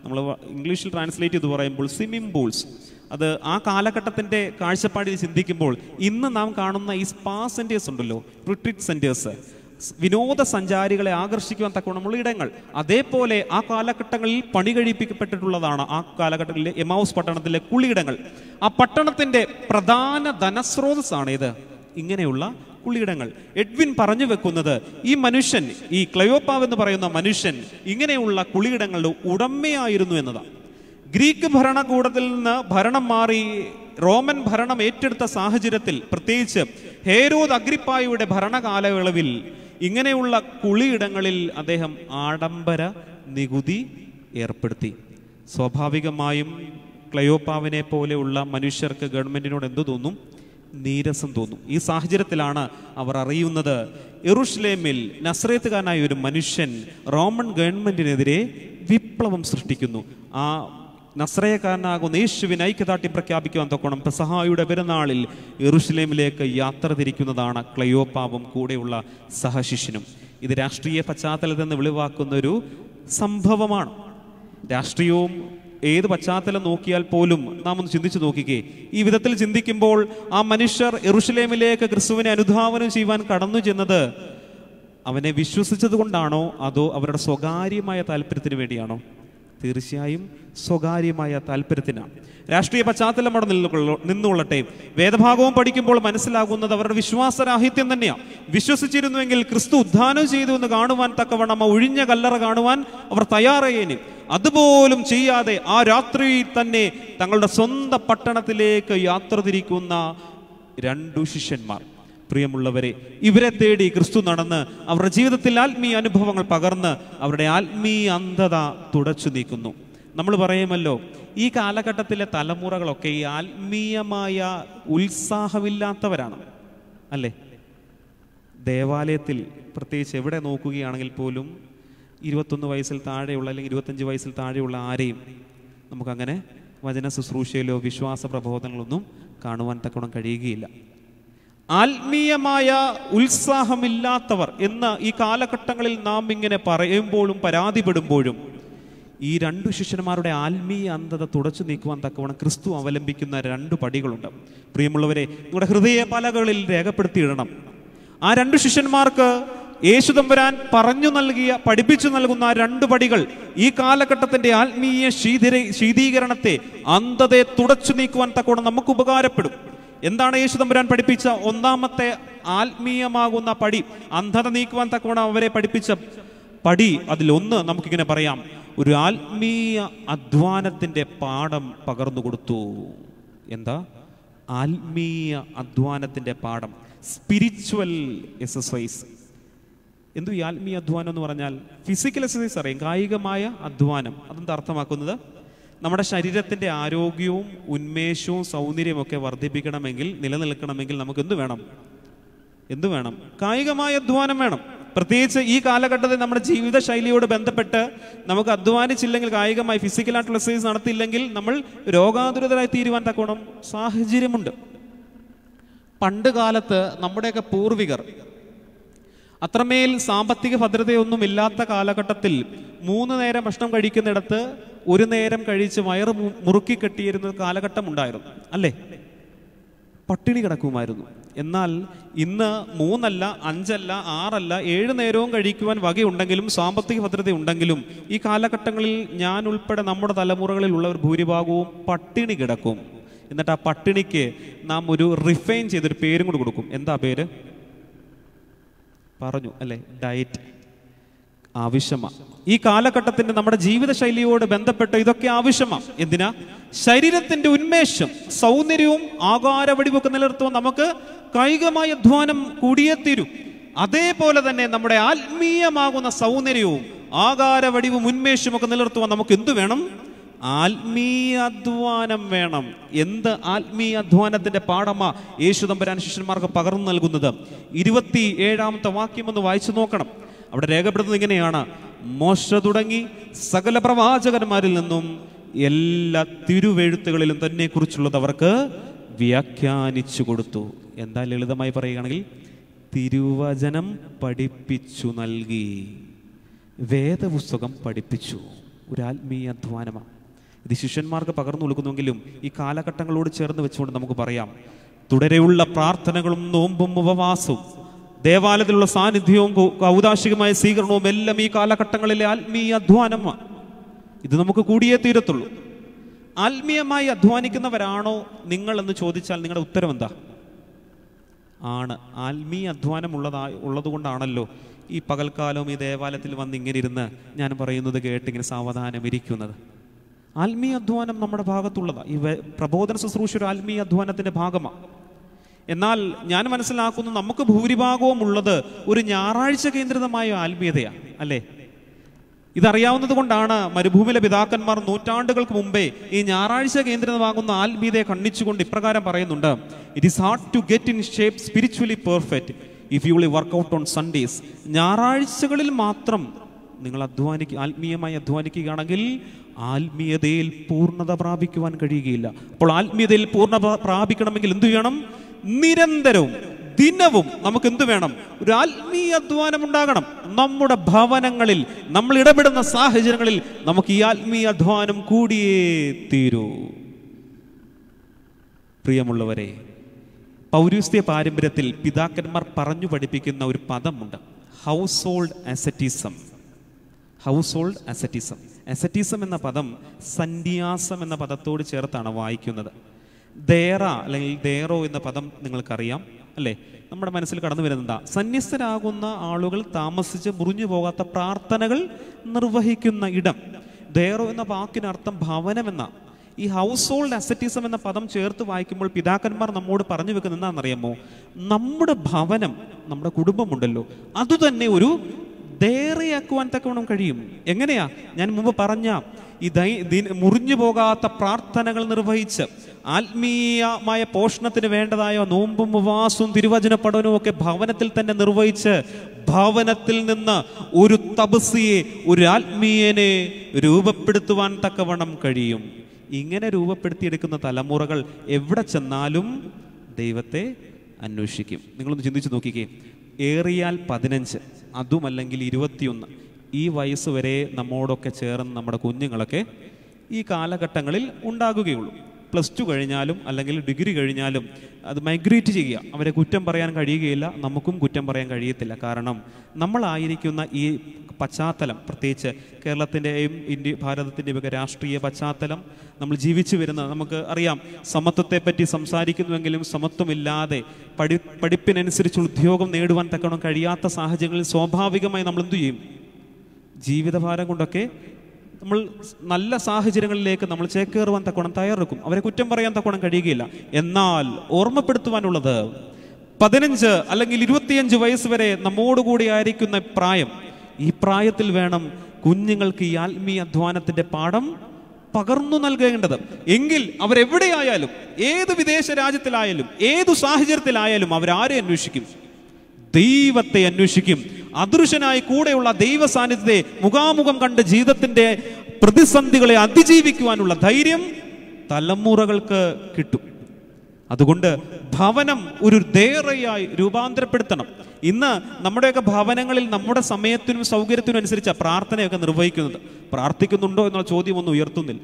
നമ്മൾ ഇംഗ്ലീഷിൽ ട്രാൻസ്ലേറ്റ് ചെയ്ത് പറയുമ്പോൾ സ്വിമ്മിംഗ് പൂൾസ് അത് ആ കാലഘട്ടത്തിൻ്റെ കാഴ്ചപ്പാടിൽ ചിന്തിക്കുമ്പോൾ ഇന്ന് നാം കാണുന്ന ഈ സ്പാ സെൻറ്റേഴ്സ് ഉണ്ടല്ലോ റിട്രീറ്റ് സെൻറ്റേഴ്സ് വിനോദസഞ്ചാരികളെ ആകർഷിക്കുവാൻ തക്കവണ്ണമുള്ള ഇടങ്ങൾ അതേപോലെ ആ കാലഘട്ടങ്ങളിൽ പണി കഴിപ്പിക്കപ്പെട്ടിട്ടുള്ളതാണ് ആ കാലഘട്ടങ്ങളിലെ എമൗസ് പട്ടണത്തിലെ കുളിയിടങ്ങൾ ആ പട്ടണത്തിന്റെ പ്രധാന ധനസ്രോതസ്സാണ് ഇത് ഇങ്ങനെയുള്ള കുളിയിടങ്ങൾ എഡ്വിൻ പറഞ്ഞു വെക്കുന്നത് ഈ മനുഷ്യൻ ഈ ക്ലയോപ്പാവ് എന്ന് പറയുന്ന മനുഷ്യൻ ഇങ്ങനെയുള്ള കുളിയിടങ്ങളുടെ ഉടമയായിരുന്നു എന്നതാണ് ഗ്രീക്ക് ഭരണകൂടത്തിൽ നിന്ന് ഭരണം മാറി റോമൻ ഭരണം ഏറ്റെടുത്ത സാഹചര്യത്തിൽ പ്രത്യേകിച്ച് ഹേരോദ് അഗ്രിപ്പായുടെ ഭരണകാലയളവിൽ ഇങ്ങനെയുള്ള കുളിയിടങ്ങളിൽ അദ്ദേഹം ആഡംബര നികുതി ഏർപ്പെടുത്തി സ്വാഭാവികമായും ക്ലയോപ്പാവിനെ പോലെയുള്ള മനുഷ്യർക്ക് ഗവൺമെന്റിനോട് എന്തു തോന്നും നീരസം തോന്നും ഈ സാഹചര്യത്തിലാണ് അവർ അറിയുന്നത് എറുഷ്ലേമിൽ നസ്രേത്തുകാരനായ ഒരു മനുഷ്യൻ റോമൻ ഗവൺമെന്റിനെതിരെ വിപ്ലവം സൃഷ്ടിക്കുന്നു ആ നസ്രയക്കാരനാകുന്ന യേശുവിന് ഐക്യദാർഢ്യം പ്രഖ്യാപിക്കുവാൻ തൊക്കണം പെസഹായുടെ പെരുന്നാളിൽ എറുഷലേമിലേക്ക് യാത്ര തിരിക്കുന്നതാണ് ക്ലയോപ്പാവും കൂടെയുള്ള സഹശിഷ്യനും ഇത് രാഷ്ട്രീയ പശ്ചാത്തലത്തിൽ നിന്ന് വെളിവാക്കുന്ന ഒരു സംഭവമാണ് രാഷ്ട്രീയവും ഏത് പശ്ചാത്തലം നോക്കിയാൽ പോലും നാം ഒന്ന് ചിന്തിച്ചു നോക്കിക്കേ ഈ വിധത്തിൽ ചിന്തിക്കുമ്പോൾ ആ മനുഷ്യർ എറുഷലേമിലേക്ക് ക്രിസ്തുവിനെ അനുധാവനം ചെയ്യുവാൻ കടന്നു ചെന്നത് അവനെ വിശ്വസിച്ചത് കൊണ്ടാണോ അതോ അവരുടെ സ്വകാര്യമായ താല്പര്യത്തിന് വേണ്ടിയാണോ തീർച്ചയായും സ്വകാര്യമായ താല്പര്യത്തിനാണ് രാഷ്ട്രീയ പശ്ചാത്തലം അവിടെ നിന്നുകൊള്ള- നിന്നുകൊള്ളട്ടെ വേദഭാഗവും പഠിക്കുമ്പോൾ മനസ്സിലാകുന്നത് അവരുടെ വിശ്വാസരാഹിത്യം തന്നെയാണ് വിശ്വസിച്ചിരുന്നുവെങ്കിൽ ക്രിസ്തു ഉദ്ധാനം ചെയ്തു എന്ന് കാണുവാൻ തക്കവണ്ണം ആ ഒഴിഞ്ഞ കല്ലറ കാണുവാൻ അവർ തയ്യാറായേനെ അതുപോലും ചെയ്യാതെ ആ രാത്രിയിൽ തന്നെ തങ്ങളുടെ സ്വന്തം പട്ടണത്തിലേക്ക് യാത്ര തിരിക്കുന്ന രണ്ടു ശിഷ്യന്മാർ പ്രിയമുള്ളവരെ ഇവരെ തേടി ക്രിസ്തു നടന്ന് അവരുടെ ജീവിതത്തിൽ ആത്മീയ അനുഭവങ്ങൾ പകർന്ന് അവരുടെ ആത്മീയ അന്ധത തുടച്ചു നീക്കുന്നു നമ്മൾ പറയുമല്ലോ ഈ കാലഘട്ടത്തിലെ തലമുറകളൊക്കെ ഈ ആത്മീയമായ ഉത്സാഹമില്ലാത്തവരാണ് അല്ലേ ദേവാലയത്തിൽ പ്രത്യേകിച്ച് എവിടെ നോക്കുകയാണെങ്കിൽ പോലും ഇരുപത്തൊന്ന് വയസ്സിൽ താഴെയുള്ള അല്ലെങ്കിൽ ഇരുപത്തഞ്ച് വയസ്സിൽ താഴെയുള്ള ആരെയും നമുക്കങ്ങനെ വചന ശുശ്രൂഷയിലോ വിശ്വാസ പ്രബോധനങ്ങളൊന്നും കാണുവാൻ തക്കോണം കഴിയുകയില്ല ആത്മീയമായ ഉത്സാഹമില്ലാത്തവർ എന്ന് ഈ കാലഘട്ടങ്ങളിൽ നാം ഇങ്ങനെ പറയുമ്പോഴും പരാതിപ്പെടുമ്പോഴും ഈ രണ്ടു ശിഷ്യന്മാരുടെ ആത്മീയ അന്ധത തുടച്ചു നീക്കുവാൻ തക്കവണ്ണം ക്രിസ്തു അവലംബിക്കുന്ന രണ്ട് പടികളുണ്ട് പ്രിയമുള്ളവരെ നിങ്ങളുടെ ഹൃദയ പലകളിൽ രേഖപ്പെടുത്തിയിടണം ആ രണ്ടു ശിഷ്യന്മാർക്ക് യേശു തമ്പുരാൻ പറഞ്ഞു നൽകിയ പഠിപ്പിച്ചു നൽകുന്ന ആ രണ്ട് പടികൾ ഈ കാലഘട്ടത്തിന്റെ ആത്മീയ ശീതീര ശീതീകരണത്തെ അന്ധതയെ തുടച്ചു നീക്കുവാൻ തക്കവണ്ണം നമുക്ക് ഉപകാരപ്പെടും എന്താണ് യേശു തമ്പുരാൻ പഠിപ്പിച്ച ഒന്നാമത്തെ ആത്മീയമാകുന്ന പടി അന്ധത നീക്കുവാൻ തക്കവണ്ണം അവരെ പഠിപ്പിച്ച പടി അതിലൊന്ന് നമുക്കിങ്ങനെ പറയാം ഒരു ആത്മീയ അധ്വാനത്തിന്റെ പാഠം പകർന്നു കൊടുത്തു എന്താ ആത്മീയ അധ്വാനത്തിന്റെ പാഠം സ്പിരിച്വൽ എക്സസൈസ് എന്തു ഈ ആത്മീയ അധ്വാനം എന്ന് പറഞ്ഞാൽ ഫിസിക്കൽ എക്സസൈസ് അറിയാം കായികമായ അധ്വാനം അതെന്താ അർത്ഥമാക്കുന്നത് നമ്മുടെ ശരീരത്തിന്റെ ആരോഗ്യവും ഉന്മേഷവും സൗന്ദര്യവും ഒക്കെ വർദ്ധിപ്പിക്കണമെങ്കിൽ നിലനിൽക്കണമെങ്കിൽ നമുക്ക് എന്ത് വേണം എന്തു വേണം കായികമായ അധ്വാനം വേണം പ്രത്യേകിച്ച് ഈ കാലഘട്ടത്തിൽ നമ്മുടെ ജീവിത ശൈലിയോട് ബന്ധപ്പെട്ട് നമുക്ക് അധ്വാനിച്ചില്ലെങ്കിൽ കായികമായി ഫിസിക്കലായിട്ടുള്ള എക്സസൈസ് നടത്തിയില്ലെങ്കിൽ നമ്മൾ രോഗാതുരതരായി തീരുവാൻ തക്കോണം സാഹചര്യമുണ്ട് പണ്ട് കാലത്ത് നമ്മുടെയൊക്കെ പൂർവികർ അത്രമേൽ സാമ്പത്തിക ഭദ്രതയൊന്നും ഇല്ലാത്ത കാലഘട്ടത്തിൽ മൂന്ന് നേരം ഭക്ഷണം കഴിക്കുന്നിടത്ത് ഒരു നേരം കഴിച്ച് വയറ് മു- മുറുക്കി കെട്ടിയിരുന്ന ഒരു കാലഘട്ടം ഉണ്ടായിരുന്നു അല്ലേ പട്ടിണി കിടക്കുമായിരുന്നു എന്നാൽ ഇന്ന് മൂന്നല്ല അഞ്ചല്ല ആറല്ല ഏഴ് നേരവും കഴിക്കുവാൻ വകയുണ്ടെങ്കിലും സാമ്പത്തിക ഭദ്രത ഉണ്ടെങ്കിലും ഈ കാലഘട്ടങ്ങളിൽ ഞാൻ ഉൾപ്പെടെ നമ്മുടെ തലമുറകളിലുള്ളവർ ഭൂരിഭാഗവും പട്ടിണി കിടക്കും എന്നിട്ട് ആ പട്ടിണിക്ക് നാം ഒരു റിഫൈൻ ചെയ്തൊരു പേരും കൂടി കൊടുക്കും എന്താ പേര് പറഞ്ഞു അല്ലേ ഡയറ്റ് ആവശ്യമാണ് ഈ കാലഘട്ടത്തിന്റെ നമ്മുടെ ജീവിതശൈലിയോട് ബന്ധപ്പെട്ട് ഇതൊക്കെ ആവശ്യമാണ് എന്തിനാ ശരീരത്തിന്റെ ഉന്മേഷം സൗന്ദര്യവും ആകാരവടിവൊക്കെ നിലനിർത്തുവാൻ നമുക്ക് കായികമായ അധ്വാനം കൂടിയേ തീരും അതേപോലെ തന്നെ നമ്മുടെ ആത്മീയമാകുന്ന സൗന്ദര്യവും ആകാരവടിവും ഉന്മേഷവും ഒക്കെ നിലനിർത്തുവാൻ നമുക്ക് എന്തു വേണം ആത്മീയ അധ്വാനം വേണം എന്ത് ആത്മീയ അധ്വാനത്തിന്റെ പാഠമാ യേശു തമ്പുരാൻ ശിഷ്യന്മാർക്ക് പകർന്നു നൽകുന്നത് ഇരുപത്തി ഏഴാമത്തെ വാക്യം ഒന്ന് വായിച്ചു നോക്കണം അവിടെ രേഖപ്പെടുത്തുന്നത് ഇങ്ങനെയാണ് മോശ തുടങ്ങി സകല പ്രവാചകന്മാരിൽ നിന്നും എല്ലാ തിരുവെഴുത്തുകളിലും തന്നെ കുറിച്ചുള്ളത് അവർക്ക് വ്യാഖ്യാനിച്ചു കൊടുത്തു എന്താ ലളിതമായി പറയുകയാണെങ്കിൽ തിരുവചനം പഠിപ്പിച്ചു നൽകി വേദപുസ്തകം പഠിപ്പിച്ചു ഒരു ആത്മീയ അധ്വാനമാണ് ഇത് ശിഷ്യന്മാർക്ക് പകർന്നു കൊടുക്കുന്നുവെങ്കിലും ഈ കാലഘട്ടങ്ങളോട് ചേർന്ന് വെച്ചുകൊണ്ട് നമുക്ക് പറയാം തുടരെയുള്ള പ്രാർത്ഥനകളും നോമ്പും ഉപവാസവും ദേവാലയത്തിലുള്ള സാന്നിധ്യവും കൗ- ഔദാശികമായ സ്വീകരണവും എല്ലാം ഈ കാലഘട്ടങ്ങളിലെ ആത്മീയ അധ്വാനമാണ് ഇത് നമുക്ക് കൂടിയേ തീരത്തുള്ളൂ ആത്മീയമായി അധ്വാനിക്കുന്നവരാണോ നിങ്ങൾ എന്ന് ചോദിച്ചാൽ നിങ്ങളുടെ ഉത്തരം എന്താ ആണ് ആത്മീയ അധ്വാനം ഉള്ളതായി ഉള്ളതുകൊണ്ടാണല്ലോ ഈ പകൽക്കാലവും ഈ ദേവാലയത്തിൽ വന്ന് ഇങ്ങനെ ഇരുന്ന് ഞാൻ പറയുന്നത് കേട്ട് ഇങ്ങനെ സാവധാനം ഇരിക്കുന്നത് ആത്മീയ അധ്വാനം നമ്മുടെ ഭാഗത്തുള്ളതാണ് ഈ വെ- പ്രബോധന ശുശ്രൂഷ ഒരു ആത്മീയ അധ്വാനത്തിന്റെ ഭാഗമാണ് എന്നാൽ ഞാൻ മനസ്സിലാക്കുന്നു നമുക്ക് ഭൂരിഭാഗവും ഉള്ളത് ഒരു ഞായറാഴ്ച കേന്ദ്രിതമായ ആത്മീയതയാണ് അല്ലേ ഇതറിയാവുന്നത് കൊണ്ടാണ് മരുഭൂമിയിലെ പിതാക്കന്മാർ നൂറ്റാണ്ടുകൾക്ക് മുമ്പേ ഈ ഞായറാഴ്ച കേന്ദ്രിതമാകുന്ന ആത്മീയതയെ ഖണ്ഡിച്ചുകൊണ്ട് ഇപ്രകാരം പറയുന്നുണ്ട് it is hard to get in shape spiritually perfect if you will work out on Sundays ഞായറാഴ്ചകളിൽ മാത്രം നിങ്ങൾ അധ്വാനിക്കുക ആത്മീയമായി അധ്വാനിക്കുകയാണെങ്കിൽ ആത്മീയതയിൽ പൂർണ്ണത പ്രാപിക്കുവാൻ കഴിയുകയില്ല അപ്പോൾ ആത്മീയതയിൽ പൂർണ്ണ പ്രാപിക്കണമെങ്കിൽ എന്തു ചെയ്യണം നിരന്തരവും ദിനവും നമുക്ക് എന്ത് വേണം ഒരു ആത്മീയ അധ്വാനം ഉണ്ടാകണം നമ്മുടെ ഭവനങ്ങളിൽ നമ്മൾ ഇടപെടുന്ന സാഹചര്യങ്ങളിൽ നമുക്ക് ഈ ആത്മീയ അധ്വാനം കൂടിയേ തീരൂ പ്രിയമുള്ളവരെ പൗരസ്ത്യ പാരമ്പര്യത്തിൽ പിതാക്കന്മാർ പറഞ്ഞു പഠിപ്പിക്കുന്ന ഒരു പദമുണ്ട് household asceticism household asceticism asceticism എന്ന പദം സന്യാസം എന്ന പദത്തോട് ചേർത്താണ് വായിക്കുന്നത് ദേറ അല്ലെങ്കിൽ ദേറോ എന്ന പദം നിങ്ങൾക്കറിയാം അല്ലേ നമ്മുടെ മനസ്സിൽ കടന്നു വരുന്നതാ സന്യസ്തരാകുന്ന ആളുകൾ താമസിച്ച് മുറിഞ്ഞു പോകാത്ത പ്രാർത്ഥനകൾ നിർവഹിക്കുന്ന ഇടം ദേറോ എന്ന വാക്കിനർത്ഥം ഭവനം എന്ന ഈ ഹൗസ് ഹോൾഡ് അസറ്റിസം എന്ന പദം ചേർത്ത് വായിക്കുമ്പോൾ പിതാക്കന്മാർ നമ്മോട് പറഞ്ഞു വെക്കുന്നത് എന്താണെന്നറിയാമോ നമ്മുടെ ഭവനം നമ്മുടെ കുടുംബമുണ്ടല്ലോ അതുതന്നെ ഒരു ദേറയാക്കുവാൻ തക്കവണ്ണം കഴിയും എങ്ങനെയാ ഞാൻ മുമ്പ് പറഞ്ഞ ഈ ദൈ ദിന- മുറിഞ്ഞു പോകാത്ത പ്രാർത്ഥനകൾ നിർവഹിച്ച് ആത്മീയമായ പോഷണത്തിന് വേണ്ടതായ നോമ്പും ഉപവാസവും തിരുവചന പഠനവും ഒക്കെ ഭവനത്തിൽ തന്നെ നിർവഹിച്ച് ഭവനത്തിൽ നിന്ന് ഒരു തപസിയെ ഒരു ആത്മീയനെ രൂപപ്പെടുത്തുവാൻ തക്കവണ്ണം കഴിയും ഇങ്ങനെ രൂപപ്പെടുത്തിയെടുക്കുന്ന തലമുറകൾ എവിടെ ചെന്നാലും ദൈവത്തെ അന്വേഷിക്കും നിങ്ങളൊന്ന് ചിന്തിച്ച് നോക്കിക്കേ ഏറിയാൽ പതിനഞ്ച് അതുമല്ലെങ്കിൽ ഇരുപത്തിയൊന്ന് ഈ വയസ്സ് വരെ നമ്മോടൊക്കെ ചേർന്ന് നമ്മുടെ കുഞ്ഞുങ്ങളൊക്കെ ഈ കാലഘട്ടങ്ങളിൽ ഉണ്ടാകുകയുള്ളൂ പ്ലസ് ടു കഴിഞ്ഞാലും അല്ലെങ്കിൽ ഡിഗ്രി കഴിഞ്ഞാലും അത് മൈഗ്രേറ്റ് ചെയ്യുക അവരെ കുറ്റം പറയാൻ കഴിയുകയില്ല നമുക്കും കുറ്റം പറയാൻ കഴിയത്തില്ല കാരണം നമ്മളായിരിക്കുന്ന ഈ പശ്ചാത്തലം പ്രത്യേകിച്ച് കേരളത്തിൻ്റെയും ഇന്ത്യ ഭാരതത്തിൻ്റെയും ഒക്കെ രാഷ്ട്രീയ പശ്ചാത്തലം നമ്മൾ ജീവിച്ചു വരുന്ന നമുക്ക് അറിയാം സമത്വത്തെ പറ്റി സംസാരിക്കുന്നുവെങ്കിലും സമത്വമില്ലാതെ പഠി പഠിപ്പിനനുസരിച്ചുള്ള ഉദ്യോഗം നേടുവാൻ തക്കണം കഴിയാത്ത സാഹചര്യങ്ങളിൽ സ്വാഭാവികമായി നമ്മൾ എന്തു ചെയ്യും ജീവിതഭാരം കൊണ്ടൊക്കെ നമ്മൾ നല്ല സാഹചര്യങ്ങളിലേക്ക് നമ്മൾ ചേക്കേറുവാൻ തക്കോണം തയ്യാറെടുക്കും അവരെ കുറ്റം പറയാൻ തക്കോണം കഴിയുകയില്ല എന്നാൽ ഓർമ്മപ്പെടുത്തുവാനുള്ളത് പതിനഞ്ച് അല്ലെങ്കിൽ ഇരുപത്തിയഞ്ച് വയസ്സ് വരെ നമ്മോടുകൂടി ആയിരിക്കുന്ന പ്രായം ഈ പ്രായത്തിൽ വേണം കുഞ്ഞുങ്ങൾക്ക് ഈ ആത്മീയ അധ്വാനത്തിന്റെ പാഠം പകർന്നു നൽകേണ്ടത് എങ്കിൽ അവരെവിടെയായാലും ഏത് വിദേശ രാജ്യത്തിലായാലും ഏതു സാഹചര്യത്തിലായാലും അവരാരെ അന്വേഷിക്കും ദൈവത്തെ അന്വേഷിക്കും അദൃശ്യനായി കൂടെയുള്ള ദൈവ സാന്നിധ്യത്തെ മുഖാമുഖം കണ്ട് ജീവിതത്തിന്റെ പ്രതിസന്ധികളെ അതിജീവിക്കുവാനുള്ള ധൈര്യം തലമുറകൾക്ക് കിട്ടും അതുകൊണ്ട് ഭവനം ഒരു ദേറയായി രൂപാന്തരപ്പെടുത്തണം ഇന്ന് നമ്മുടെയൊക്കെ ഭവനങ്ങളിൽ നമ്മുടെ സമയത്തിനും സൗകര്യത്തിനും അനുസരിച്ച് പ്രാർത്ഥനയൊക്കെ നിർവഹിക്കുന്നത് പ്രാർത്ഥിക്കുന്നുണ്ടോ എന്നുള്ള ചോദ്യം ഒന്നും ഉയർത്തുന്നില്ല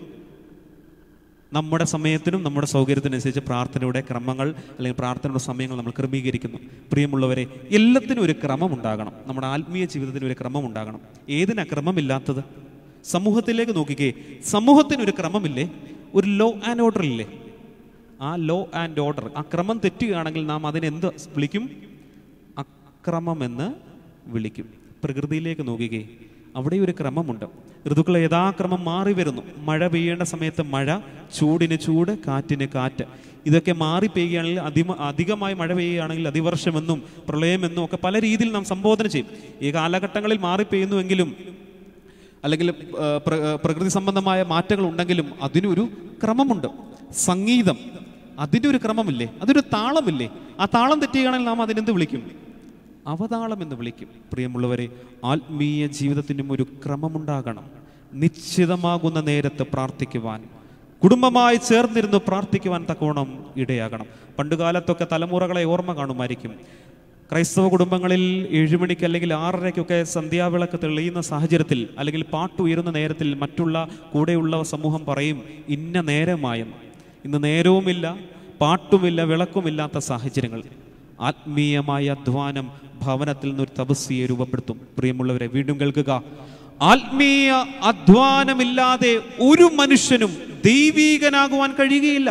നമ്മുടെ സമയത്തിനും നമ്മുടെ സൗകര്യത്തിനനുസരിച്ച് പ്രാർത്ഥനയുടെ ക്രമങ്ങൾ അല്ലെങ്കിൽ പ്രാർത്ഥനയുടെ സമയങ്ങൾ നമ്മൾ ക്രമീകരിക്കുന്നു പ്രിയമുള്ളവരെ എല്ലാത്തിനും ഒരു ക്രമം ഉണ്ടാകണം നമ്മുടെ ആത്മീയ ജീവിതത്തിന് ഒരു ക്രമം ഉണ്ടാകണം ഏതിനാ ക്രമമില്ലാത്തത് സമൂഹത്തിലേക്ക് നോക്കിക്കേ സമൂഹത്തിന് ഒരു ക്രമമില്ലേ ഒരു ലോ ആൻഡ് ഓർഡർ ഇല്ലേ ആ ലോ ആൻഡ് ഓർഡർ ആ ക്രമം തെറ്റുകയാണെങ്കിൽ നാം അതിനെ എന്ത് വിളിക്കും അക്രമമെന്ന് വിളിക്കും പ്രകൃതിയിലേക്ക് നോക്കിക്കേ അവിടെ ഒരു ക്രമമുണ്ട് ഋതുക്കൾ യഥാക്രമം മാറി വരുന്നു മഴ പെയ്യേണ്ട സമയത്ത് മഴ ചൂടിന് ചൂട് കാറ്റിന് കാറ്റ് ഇതൊക്കെ മാറി പെയ്യുകയാണെങ്കിൽ അധിക അധികമായി മഴ പെയ്യുകയാണെങ്കിൽ അതിവർഷമെന്നും പ്രളയമെന്നും ഒക്കെ പല രീതിയിൽ നാം സംബോധന ചെയ്യും ഈ കാലഘട്ടങ്ങളിൽ മാറി പെയ്യുന്നുവെങ്കിലും അല്ലെങ്കിൽ ആ, പ്ര- ആ, പ്രകൃതി സംബന്ധമായ മാറ്റങ്ങൾ ഉണ്ടെങ്കിലും അതിനൊരു ക്രമമുണ്ട് സംഗീതം അതിനൊരു ക്രമമില്ലേ അതിനൊരു താളമില്ലേ ആ താളം തെറ്റുകയാണെങ്കിൽ നാം അതിനെന്ത് വിളിക്കും അവതാളം എന്ന് വിളിക്കും പ്രിയമുള്ളവരെ ആത്മീയ ജീവിതത്തിനും ഒരു ക്രമമുണ്ടാകണം നിശ്ചിതമാകുന്ന നേരത്ത് പ്രാർത്ഥിക്കുവാൻ കുടുംബമായി ചേർന്നിരുന്ന് പ്രാർത്ഥിക്കുവാൻ തക്കവണ്ണം ഇടയാകണം പണ്ടുകാലത്തൊക്കെ തലമുറകളെ ഓർമ്മ കാണുമായിരിക്കും ക്രൈസ്തവ കുടുംബങ്ങളിൽ ഏഴുമണിക്ക് അല്ലെങ്കിൽ ആറരയ്ക്കൊക്കെ സന്ധ്യാവിളക്ക് തെളിയുന്ന സാഹചര്യത്തിൽ അല്ലെങ്കിൽ പാട്ടുയരുന്ന നേരത്തിൽ മറ്റുള്ള കൂടെയുള്ള സമൂഹം പറയും ഇന്ന നേരമായെന്ന് ഇന്ന് നേരവുമില്ല പാട്ടുമില്ല വിളക്കുമില്ലാത്ത സാഹചര്യങ്ങൾ ആത്മീയമായ അധ്വാനം ഭവനത്തിൽ നിന്നൊരു തപസ്യയെ രൂപപ്പെടുത്തും പ്രിയമുള്ളവരെ വീണ്ടും കേൾക്കുക ആത്മീയ അധ്വാനമില്ലാതെ ഒരു മനുഷ്യനും ദൈവീകനാകുവാൻ കഴിയുകയില്ല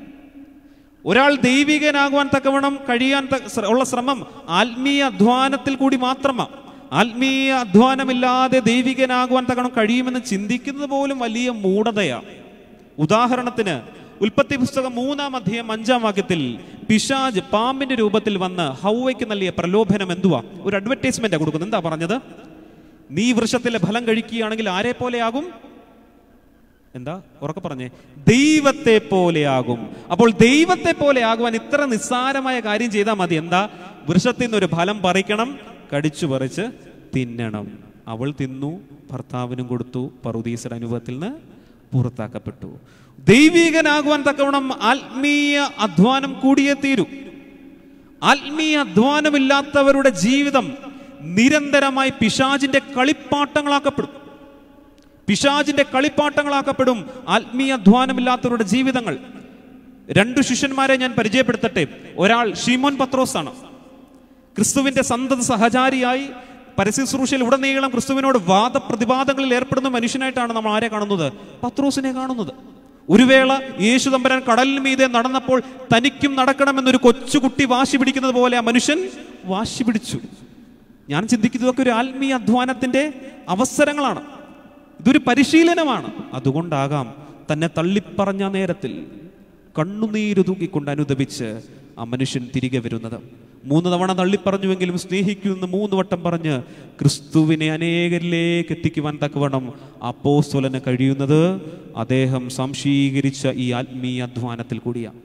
ഒരാൾ ദൈവികനാകുവാൻ തക്കവണ്ണം കഴിയാൻ ത- ശ്ര- ഉള്ള ശ്രമം ആത്മീയ അധ്വാനത്തിൽ കൂടി മാത്രമാണ് ആത്മീയ അധ്വാനമില്ലാതെ ദൈവികനാകുവാൻ തക്കവണ്ണം കഴിയുമെന്ന് ചിന്തിക്കുന്നത് പോലും വലിയ മൂഢതയാണ് ഉദാഹരണത്തിന് ഉൽപ്പത്തി പുസ്തകം മൂന്നാം അധ്യായം അഞ്ചാം വാക്യത്തിൽ പിശാജ് പാമ്പിന്റെ രൂപത്തിൽ വന്ന് ഹൗവയ്ക്ക് നൽകിയ പ്രലോഭനം എന്തുവാ ഒരു അഡ്വർടൈസ്മെന്റ് കൊടുക്കുന്നത് എന്താ പറഞ്ഞത് നീ വൃക്ഷത്തിലെ ഫലം കഴിക്കുകയാണെങ്കിൽ ആരെ പോലെയാകും എന്താ ഉറക്കെ പറഞ്ഞേ ദൈവത്തെ പോലെയാകും അപ്പോൾ ദൈവത്തെ പോലെ ആകുവാൻ ഇത്ര നിസ്സാരമായ കാര്യം ചെയ്താൽ മതി എന്താ വൃക്ഷത്തിൽ നിന്ന് ഒരു ഫലം പറിക്കണം കടിച്ചു പറിച്ച് തിന്നണം അവൾ തിന്നു ഭർത്താവിനും കൊടുത്തു പറുദീസയുടെ അനുഭവത്തിൽ നിന്ന് പുറത്താക്കപ്പെട്ടു ദൈവികനാകുവാൻ തക്കവണ്ണം ആത്മീയ അധ്വാനം കൂടിയേ തീരൂ ആത്മീയ അധ്വാനമില്ലാത്തവരുടെ ജീവിതം നിരന്തരമായി പിശാചിന്റെ കളിപ്പാട്ടങ്ങളാക്കപ്പെടും പിശാചിന്റെ കളിപ്പാട്ടങ്ങളാക്കപ്പെടും ആത്മീയ അധ്വാനമില്ലാത്തവരുടെ ജീവിതങ്ങൾ രണ്ടു ശിഷ്യന്മാരെ ഞാൻ പരിചയപ്പെടുത്തട്ടെ ഒരാൾ ഷീമോൻ പത്രോസ് ആണ് ക്രിസ്തുവിന്റെ സന്തത സഹചാരിയായി പരസ്യശ്രൂഷയിൽ ഉടനീളം ക്രിസ്തുവിനോട് വാദപ്രതിവാദങ്ങളിൽ ഏർപ്പെടുന്ന മനുഷ്യനായിട്ടാണ് നമ്മൾ ആരെ കാണുന്നത് പത്രോസിനെ കാണുന്നത് ഒരു വേള യേശു തമ്പരാൻ കടലിന് മീതെ നടന്നപ്പോൾ തനിക്കും നടക്കണമെന്നൊരു കൊച്ചുകുട്ടി വാശി പിടിക്കുന്നത് പോലെ ആ മനുഷ്യൻ വാശി പിടിച്ചു ഞാൻ ചിന്തിക്കുന്നതൊക്കെ ഒരു ആത്മീയ അധ്വാനത്തിന്റെ അവസരങ്ങളാണ് ഇതൊരു പരിശീലനമാണ് അതുകൊണ്ടാകാം തന്നെ തള്ളിപ്പറഞ്ഞ നേരത്തിൽ കണ്ണുനീര് തൂക്കിക്കൊണ്ട് അനുദപിച്ച് ആ മനുഷ്യൻ തിരികെ വരുന്നത് മൂന്ന് തവണ തള്ളിപ്പറഞ്ഞുവെങ്കിലും സ്നേഹിക്കുമെന്ന് മൂന്ന് വട്ടം പറഞ്ഞ് ക്രിസ്തുവിനെ അനേകരിലേക്ക് എത്തിക്കുവാൻ തക്കവണ്ണം അപ്പോസ്തലന് കഴിയുന്നത് അദ്ദേഹം സംശീകരിച്ച ഈ ആത്മീയ അധ്വാനത്തിൽ കൂടിയാണ്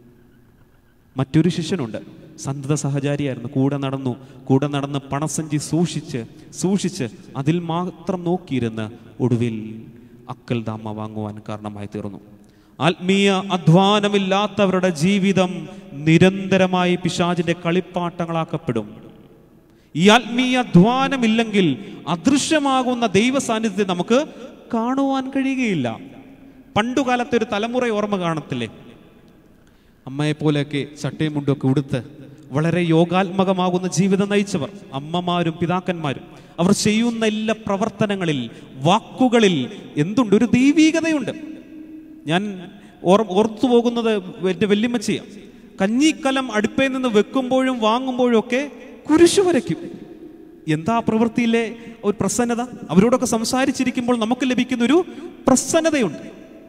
മറ്റൊരു ശിഷ്യനുണ്ട് സന്തത സഹചാരിയായിരുന്നു കൂടെ നടന്നു കൂടെ നടന്ന് പണസഞ്ചി സൂക്ഷിച്ച് സൂക്ഷിച്ച് അതിൽ മാത്രം നോക്കിയിരുന്ന് ഒടുവിൽ അക്കൽ ദാമ വാങ്ങുവാൻ കാരണമായി തീർന്നു ആത്മീയ അധ്വാനമില്ലാത്തവരുടെ ജീവിതം നിരന്തരമായി പിശാചിന്റെ കളിപ്പാട്ടങ്ങളാക്കപ്പെടും ഈ ആത്മീയ അധ്വാനമില്ലെങ്കിൽ അദൃശ്യമാകുന്ന ദൈവ സാന്നിധ്യത്തെ നമുക്ക് കാണുവാൻ കഴിയുകയില്ല പണ്ടുകാലത്തെ ഒരു തലമുറ ഓർമ്മ കാണത്തില്ലേ അമ്മയെ പോലെയൊക്കെ ചട്ടയും മുണ്ടൊക്കെ ഉടുത്ത് വളരെ യോഗാത്മകമാകുന്ന ജീവിതം നയിച്ചവർ അമ്മമാരും പിതാക്കന്മാരും അവർ ചെയ്യുന്ന എല്ലാ പ്രവർത്തനങ്ങളിൽ വാക്കുകളിൽ എന്തുണ്ട് ഒരു ദൈവീകതയുണ്ട് ഞാൻ ഓർ ഓർത്തു പോകുന്നത് എൻ്റെ വല്യമ്മച്ചിയാണ് കഞ്ഞിക്കലം അടുപ്പയിൽ നിന്ന് വെക്കുമ്പോഴും വാങ്ങുമ്പോഴും ഒക്കെ കുരിശു വരയ്ക്കും എന്താ ആ പ്രവൃത്തിയിലെ ഒരു പ്രസന്നത അവരോടൊക്കെ സംസാരിച്ചിരിക്കുമ്പോൾ നമുക്ക് ലഭിക്കുന്ന ഒരു പ്രസന്നതയുണ്ട്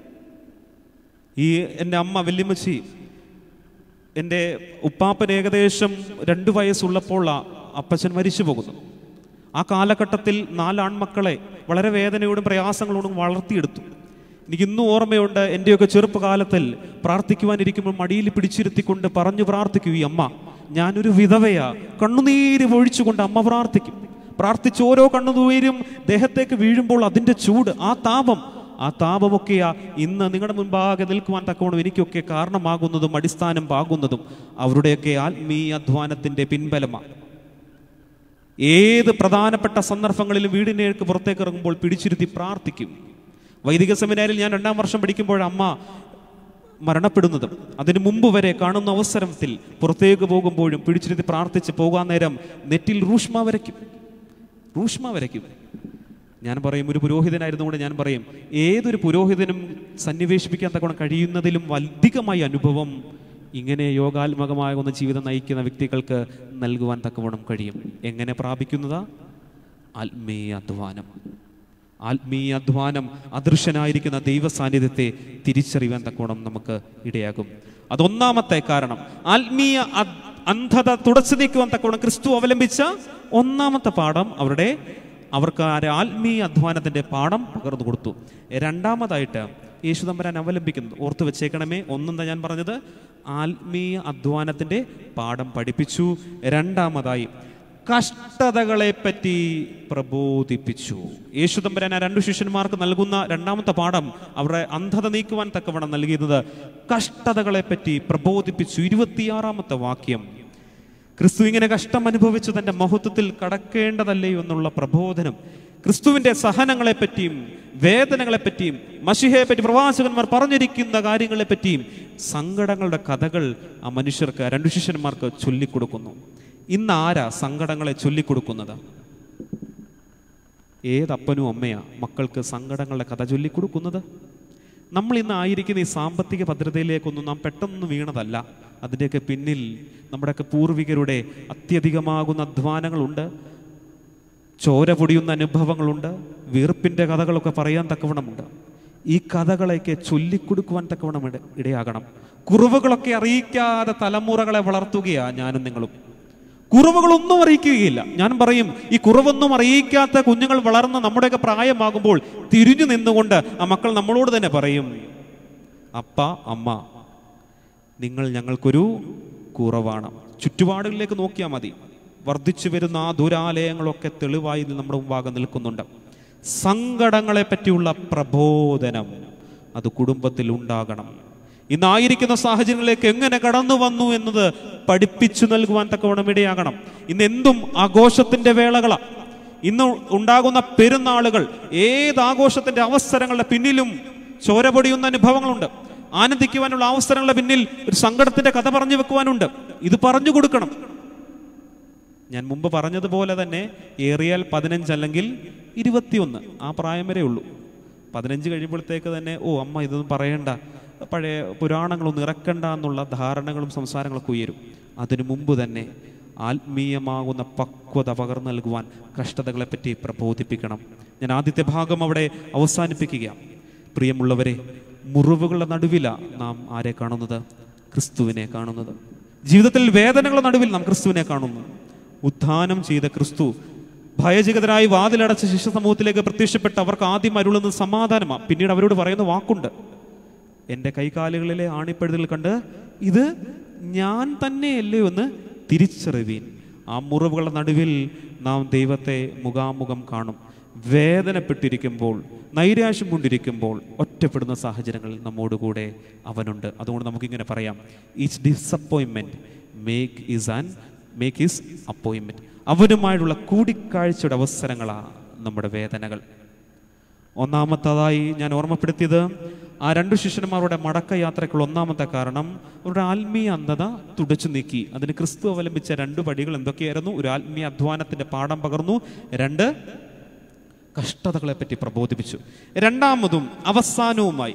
ഈ എൻ്റെ അമ്മ വല്യമ്മച്ചി എൻ്റെ ഉപ്പാപ്പൻ ഏകദേശം രണ്ട് വയസ്സുള്ളപ്പോൾ ആ അപ്പച്ചൻ മരിച്ചു പോകുന്നു ആ കാലഘട്ടത്തിൽ നാല് ആൺമക്കളെ വളരെ വേദനയോടും പ്രയാസങ്ങളോടും വളർത്തിയെടുത്തു എനിക്ക് ഇന്നും ഓർമ്മയുണ്ട് എൻ്റെയൊക്കെ ചെറുപ്പകാലത്തിൽ പ്രാർത്ഥിക്കുവാനിരിക്കുമ്പോൾ മടിയിൽ പിടിച്ചിരുത്തിക്കൊണ്ട് പറഞ്ഞു പ്രാർത്ഥിക്കൂ ഈ അമ്മ ഞാനൊരു വിധവയാ കണ്ണുനീര് ഒഴിച്ചുകൊണ്ട് അമ്മ പ്രാർത്ഥിക്കും പ്രാർത്ഥിച്ച് ഓരോ കണ്ണുനീരും ദേഹത്തേക്ക് വീഴുമ്പോൾ അതിൻ്റെ ചൂട് ആ താപം ആ താപമൊക്കെയാ ഇന്ന് നിങ്ങളുടെ മുൻപാകെ നിൽക്കുവാൻ തക്കവണ്ണം എനിക്കൊക്കെ കാരണമാകുന്നതും അടിസ്ഥാനം പാകുന്നതും അവരുടെയൊക്കെ ആത്മീയ അധ്വാനത്തിന്റെ പിൻബലമാണ് ഏത് പ്രധാനപ്പെട്ട സന്ദർഭങ്ങളിലും വീടിനേക്ക് പുറത്തേക്ക് ഇറങ്ങുമ്പോൾ പിടിച്ചിരുത്തി പ്രാർത്ഥിക്കും വൈദിക സെമിനാരിൽ ഞാൻ രണ്ടാം വർഷം പഠിക്കുമ്പോൾ അമ്മ മരണപ്പെടുന്നതും അതിനു മുമ്പ് വരെ കാണുന്ന അവസരത്തിൽ പുറത്തേക്ക് പോകുമ്പോഴും പിടിച്ചിരുത്തി പ്രാർത്ഥിച്ച് പോകാൻ നേരം നെറ്റിൽ റൂഷ്മ വരയ്ക്കും റൂഷ്മ വരയ്ക്കും ഞാൻ പറയും ഒരു പുരോഹിതനായിരുന്നുകൊണ്ട് ഞാൻ പറയും ഏതൊരു പുരോഹിതനും സന്നിവേശിപ്പിക്കാൻ തക്കവണ്ണം കഴിയുന്നതിലും അധികമായ അനുഭവം ഇങ്ങനെ യോഗാത്മകമാകുന്ന ജീവിതം നയിക്കുന്ന വ്യക്തികൾക്ക് നൽകുവാൻ തക്കവണ്ണം കഴിയും എങ്ങനെ പ്രാപിക്കുന്നതാ ആത്മീയ അധ്വാനം ആത്മീയ അധ്വാനം അദൃശ്യനായിരിക്കുന്ന ദൈവ സാന്നിധ്യത്തെ തിരിച്ചറിയാൻ തക്കവണ്ണം നമുക്ക് ഇടയാകും അതൊന്നാമത്തെ കാരണം ആത്മീയ അ- അന്ധത തുടച്ചു നീക്കുവാൻ തക്കവണ്ണം ക്രിസ്തു അവലംബിച്ച ഒന്നാമത്തെ പാഠം അവരുടെ അവർക്ക് ആ ഒരു ആത്മീയ അധ്വാനത്തിന്റെ പാഠം പകർന്നു കൊടുത്തു രണ്ടാമതായിട്ട് യേശു തമ്പരാൻ അവലംബിക്കുന്നത് ഓർത്തു വെച്ചേക്കണമേ ഒന്നെന്താ ഞാൻ പറഞ്ഞത് ആത്മീയ അധ്വാനത്തിന്റെ പാഠം പഠിപ്പിച്ചു രണ്ടാമതായി കഷ്ടതകളെ പറ്റി പ്രബോധിപ്പിച്ചു യേശു തമ്പരാൻ ആ രണ്ടു ശിഷ്യന്മാർക്ക് നൽകുന്ന രണ്ടാമത്തെ പാഠം അവരുടെ അന്ധത നീക്കുവാൻ തക്കവണ്ണം നൽകിയത് കഷ്ടതകളെ പറ്റി പ്രബോധിപ്പിച്ചു ഇരുപത്തിയാറാമത്തെ വാക്യം ക്രിസ്തു ഇങ്ങനെ കഷ്ടം അനുഭവിച്ചു തന്റെ മഹത്വത്തിൽ കടക്കേണ്ടതല്ലേ എന്നുള്ള പ്രബോധനം ക്രിസ്തുവിന്റെ സഹനങ്ങളെപ്പറ്റിയും വേദനകളെപ്പറ്റിയും മഷിഹയെ പറ്റി പ്രവാചകന്മാർ പറഞ്ഞിരിക്കുന്ന കാര്യങ്ങളെപ്പറ്റിയും സങ്കടങ്ങളുടെ കഥകൾ ആ മനുഷ്യർക്ക് ആ രണ്ടു ശിഷ്യന്മാർക്ക് ചൊല്ലിക്കൊടുക്കുന്നു ഇന്ന് ആരാ സങ്കടങ്ങളെ ചൊല്ലിക്കൊടുക്കുന്നത് ഏതപ്പനും അമ്മയാ മക്കൾക്ക് സങ്കടങ്ങളുടെ കഥ ചൊല്ലിക്കൊടുക്കുന്നത് നമ്മൾ ഇന്ന് ആയിരിക്കുന്ന ഈ സാമ്പത്തിക ഭദ്രതയിലേക്കൊന്നും നാം പെട്ടെന്ന് വീണതല്ല അതിൻ്റെയൊക്കെ പിന്നിൽ നമ്മുടെയൊക്കെ പൂർവികരുടെ അത്യധികമാകുന്ന അധ്വാനങ്ങളുണ്ട് ചോര പൊടിയുന്ന അനുഭവങ്ങളുണ്ട് വീർപ്പിൻ്റെ കഥകളൊക്കെ പറയാൻ തക്കവണ്ണമുണ്ട് ഈ കഥകളെയൊക്കെ ചൊല്ലിക്കൊടുക്കുവാൻ തക്കവണ്ണം ഇട- ഇടയാകണം കുറവുകളൊക്കെ അറിയിക്കാതെ തലമുറകളെ വളർത്തുകയാ ഞാനും നിങ്ങളും കുറവുകളൊന്നും അറിയിക്കുകയില്ല ഞാൻ പറയും ഈ കുറവൊന്നും അറിയിക്കാത്ത കുഞ്ഞുങ്ങൾ വളർന്ന് നമ്മുടെയൊക്കെ പ്രായമാകുമ്പോൾ തിരിഞ്ഞു നിന്നുകൊണ്ട് ആ മക്കൾ നമ്മളോട് തന്നെ പറയും അപ്പ അമ്മ നിങ്ങൾ ഞങ്ങൾക്കൊരു കുറവാണ് ചുറ്റുപാടുകളിലേക്ക് നോക്കിയാൽ മതി വർദ്ധിച്ചു വരുന്ന ആ ദുരാലയങ്ങളൊക്കെ തെളിവായി നമ്മുടെ മുമ്പാകെ നിൽക്കുന്നുണ്ട് സങ്കടങ്ങളെ പറ്റിയുള്ള പ്രബോധനം അത് കുടുംബത്തിൽ ഉണ്ടാകണം ഇന്നായിരിക്കുന്ന സാഹചര്യങ്ങളിലേക്ക് എങ്ങനെ കടന്നു വന്നു എന്നത് പഠിപ്പിച്ചു നൽകുവാൻ തക്കവണ്ണം ഇടയാകണം ഇന്ന് എന്തും ആഘോഷത്തിന്റെ വേളകളാ ഇന്ന് ഉണ്ടാകുന്ന പെരുന്നാളുകൾ ഏത് ആഘോഷത്തിന്റെ അവസരങ്ങളുടെ പിന്നിലും ചോര പൊടിയുന്ന അനുഭവങ്ങളുണ്ട് ആനന്ദിക്കുവാനുള്ള അവസരങ്ങളുടെ പിന്നിൽ ഒരു സങ്കടത്തിന്റെ കഥ പറഞ്ഞു വെക്കുവാനുണ്ട് ഇത് പറഞ്ഞു കൊടുക്കണം ഞാൻ മുമ്പ് പറഞ്ഞതുപോലെ തന്നെ ഏറിയാൽ പതിനഞ്ച് അല്ലെങ്കിൽ ഇരുപത്തിയൊന്ന് ആ പ്രായം വരെ ഉള്ളൂ പതിനഞ്ച് കഴിയുമ്പോഴത്തേക്ക് തന്നെ ഓ അമ്മ ഇതൊന്നും പറയണ്ട പഴയ പുരാണങ്ങളൊന്നും ഇറക്കണ്ട എന്നുള്ള ധാരണകളും സംസാരങ്ങളൊക്കെ ഉയരും അതിനു മുമ്പ് തന്നെ ആത്മീയമാകുന്ന പക്വത പകർന്നു നൽകുവാൻ കഷ്ടതകളെപ്പറ്റി പ്രബോധിപ്പിക്കണം ഞാൻ ആദ്യത്തെ ഭാഗം അവിടെ അവസാനിപ്പിക്കുക പ്രിയമുള്ളവരെ മുറിവുകളുടെ നടുവില നാം ആരെ കാണുന്നത് ക്രിസ്തുവിനെ കാണുന്നത് ജീവിതത്തിൽ വേദനകളുടെ നടുവിൽ നാം ക്രിസ്തുവിനെ കാണുന്നു ഉത്ഥാനം ചെയ്ത ക്രിസ്തു ഭയചകിതരായി വാതിലടച്ച ശിഷ്യ സമൂഹത്തിലേക്ക് പ്രത്യക്ഷപ്പെട്ട് അവർക്ക് ആദ്യം അരുളുന്നത് സമാധാനമാണ് പിന്നീട് അവരോട് പറയുന്ന വാക്കുണ്ട് എൻ്റെ കൈകാലുകളിലെ ആണിപ്പഴുതുകൾ കണ്ട് ഇത് ഞാൻ തന്നെയല്ലേ എന്ന് തിരിച്ചറിവീൻ ആ മുറിവുകളുടെ നടുവിൽ നാം ദൈവത്തെ മുഖാമുഖം കാണും വേദനപ്പെട്ടിരിക്കുമ്പോൾ നൈരാശ്യം കൊണ്ടിരിക്കുമ്പോൾ ഒറ്റപ്പെടുന്ന സാഹചര്യങ്ങളിൽ നമ്മോടുകൂടെ അവനുണ്ട് അതുകൊണ്ട് നമുക്കിങ്ങനെ പറയാം each disappointment make is an make is appointment അവനുമായുള്ള കൂടിക്കാഴ്ചയുടെ അവസരങ്ങളാണ് നമ്മുടെ വേദനകൾ ഒന്നാമത്തതായി ഞാൻ ഓർമ്മപ്പെടുത്തിയത് ആ രണ്ടു ശിഷ്യന്മാരുടെ മടക്ക യാത്രയ്ക്കുള്ള ഒന്നാമത്തെ കാരണം അവരുടെ ആത്മീയ അന്ധത തുടച്ചു നീക്കി അതിന് ക്രിസ്തു അവലംബിച്ച രണ്ട് പടികൾ എന്തൊക്കെയായിരുന്നു ഒരു ആത്മീയ അധ്വാനത്തിന്റെ പാഠം പകർന്നു രണ്ട് കഷ്ടതകളെ പറ്റി പ്രബോധിപ്പിച്ചു രണ്ടാമതും അവസാനവുമായി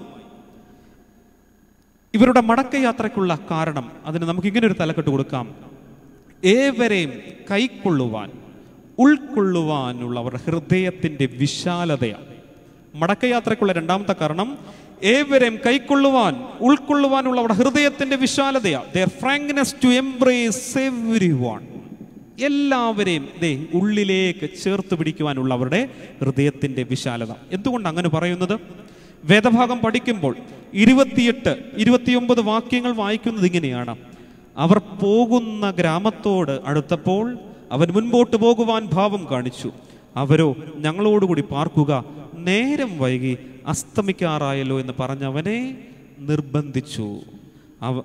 ഇവരുടെ മടക്കയാത്രയ്ക്കുള്ള കാരണം അതിന് നമുക്ക് ഇങ്ങനെ ഒരു തലക്കെട്ട് കൊടുക്കാം ഏവരെയും കൈക്കൊള്ളുവാൻ ഉൾക്കൊള്ളുവാനുള്ള അവരുടെ ഹൃദയത്തിന്റെ വിശാലതയാണ് മടക്കയാത്രയ്ക്കുള്ള രണ്ടാമത്തെ കാരണം ഏവരെയും കൈക്കൊള്ളുവാൻ ഉൾക്കൊള്ളുവാനുള്ള അവരുടെ ഹൃദയത്തിന്റെ വിശാലതയാണ് their frankness to embrace everyone എല്ലാവരെയും ദേ ഉള്ളിലേക്ക് ചേർത്ത് പിടിക്കുവാനുള്ള അവരുടെ ഹൃദയത്തിന്റെ വിശാലത എന്തുകൊണ്ട് അങ്ങനെ പറയുന്നത് വേദഭാഗം പഠിക്കുമ്പോൾ ഇരുപത്തിയെട്ട് ഇരുപത്തിയൊമ്പത് വാക്യങ്ങൾ വായിക്കുന്നത് ഇങ്ങനെയാണ് അവർ പോകുന്ന ഗ്രാമത്തോട് അടുത്തപ്പോൾ അവൻ മുൻപോട്ട് പോകുവാൻ ഭാവം കാണിച്ചു അവരോ ഞങ്ങളോടുകൂടി പാർക്കുക നേരം വൈകി അസ്തമിക്കാറായല്ലോ എന്ന് പറഞ്ഞവനെ നിർബന്ധിച്ചു അവ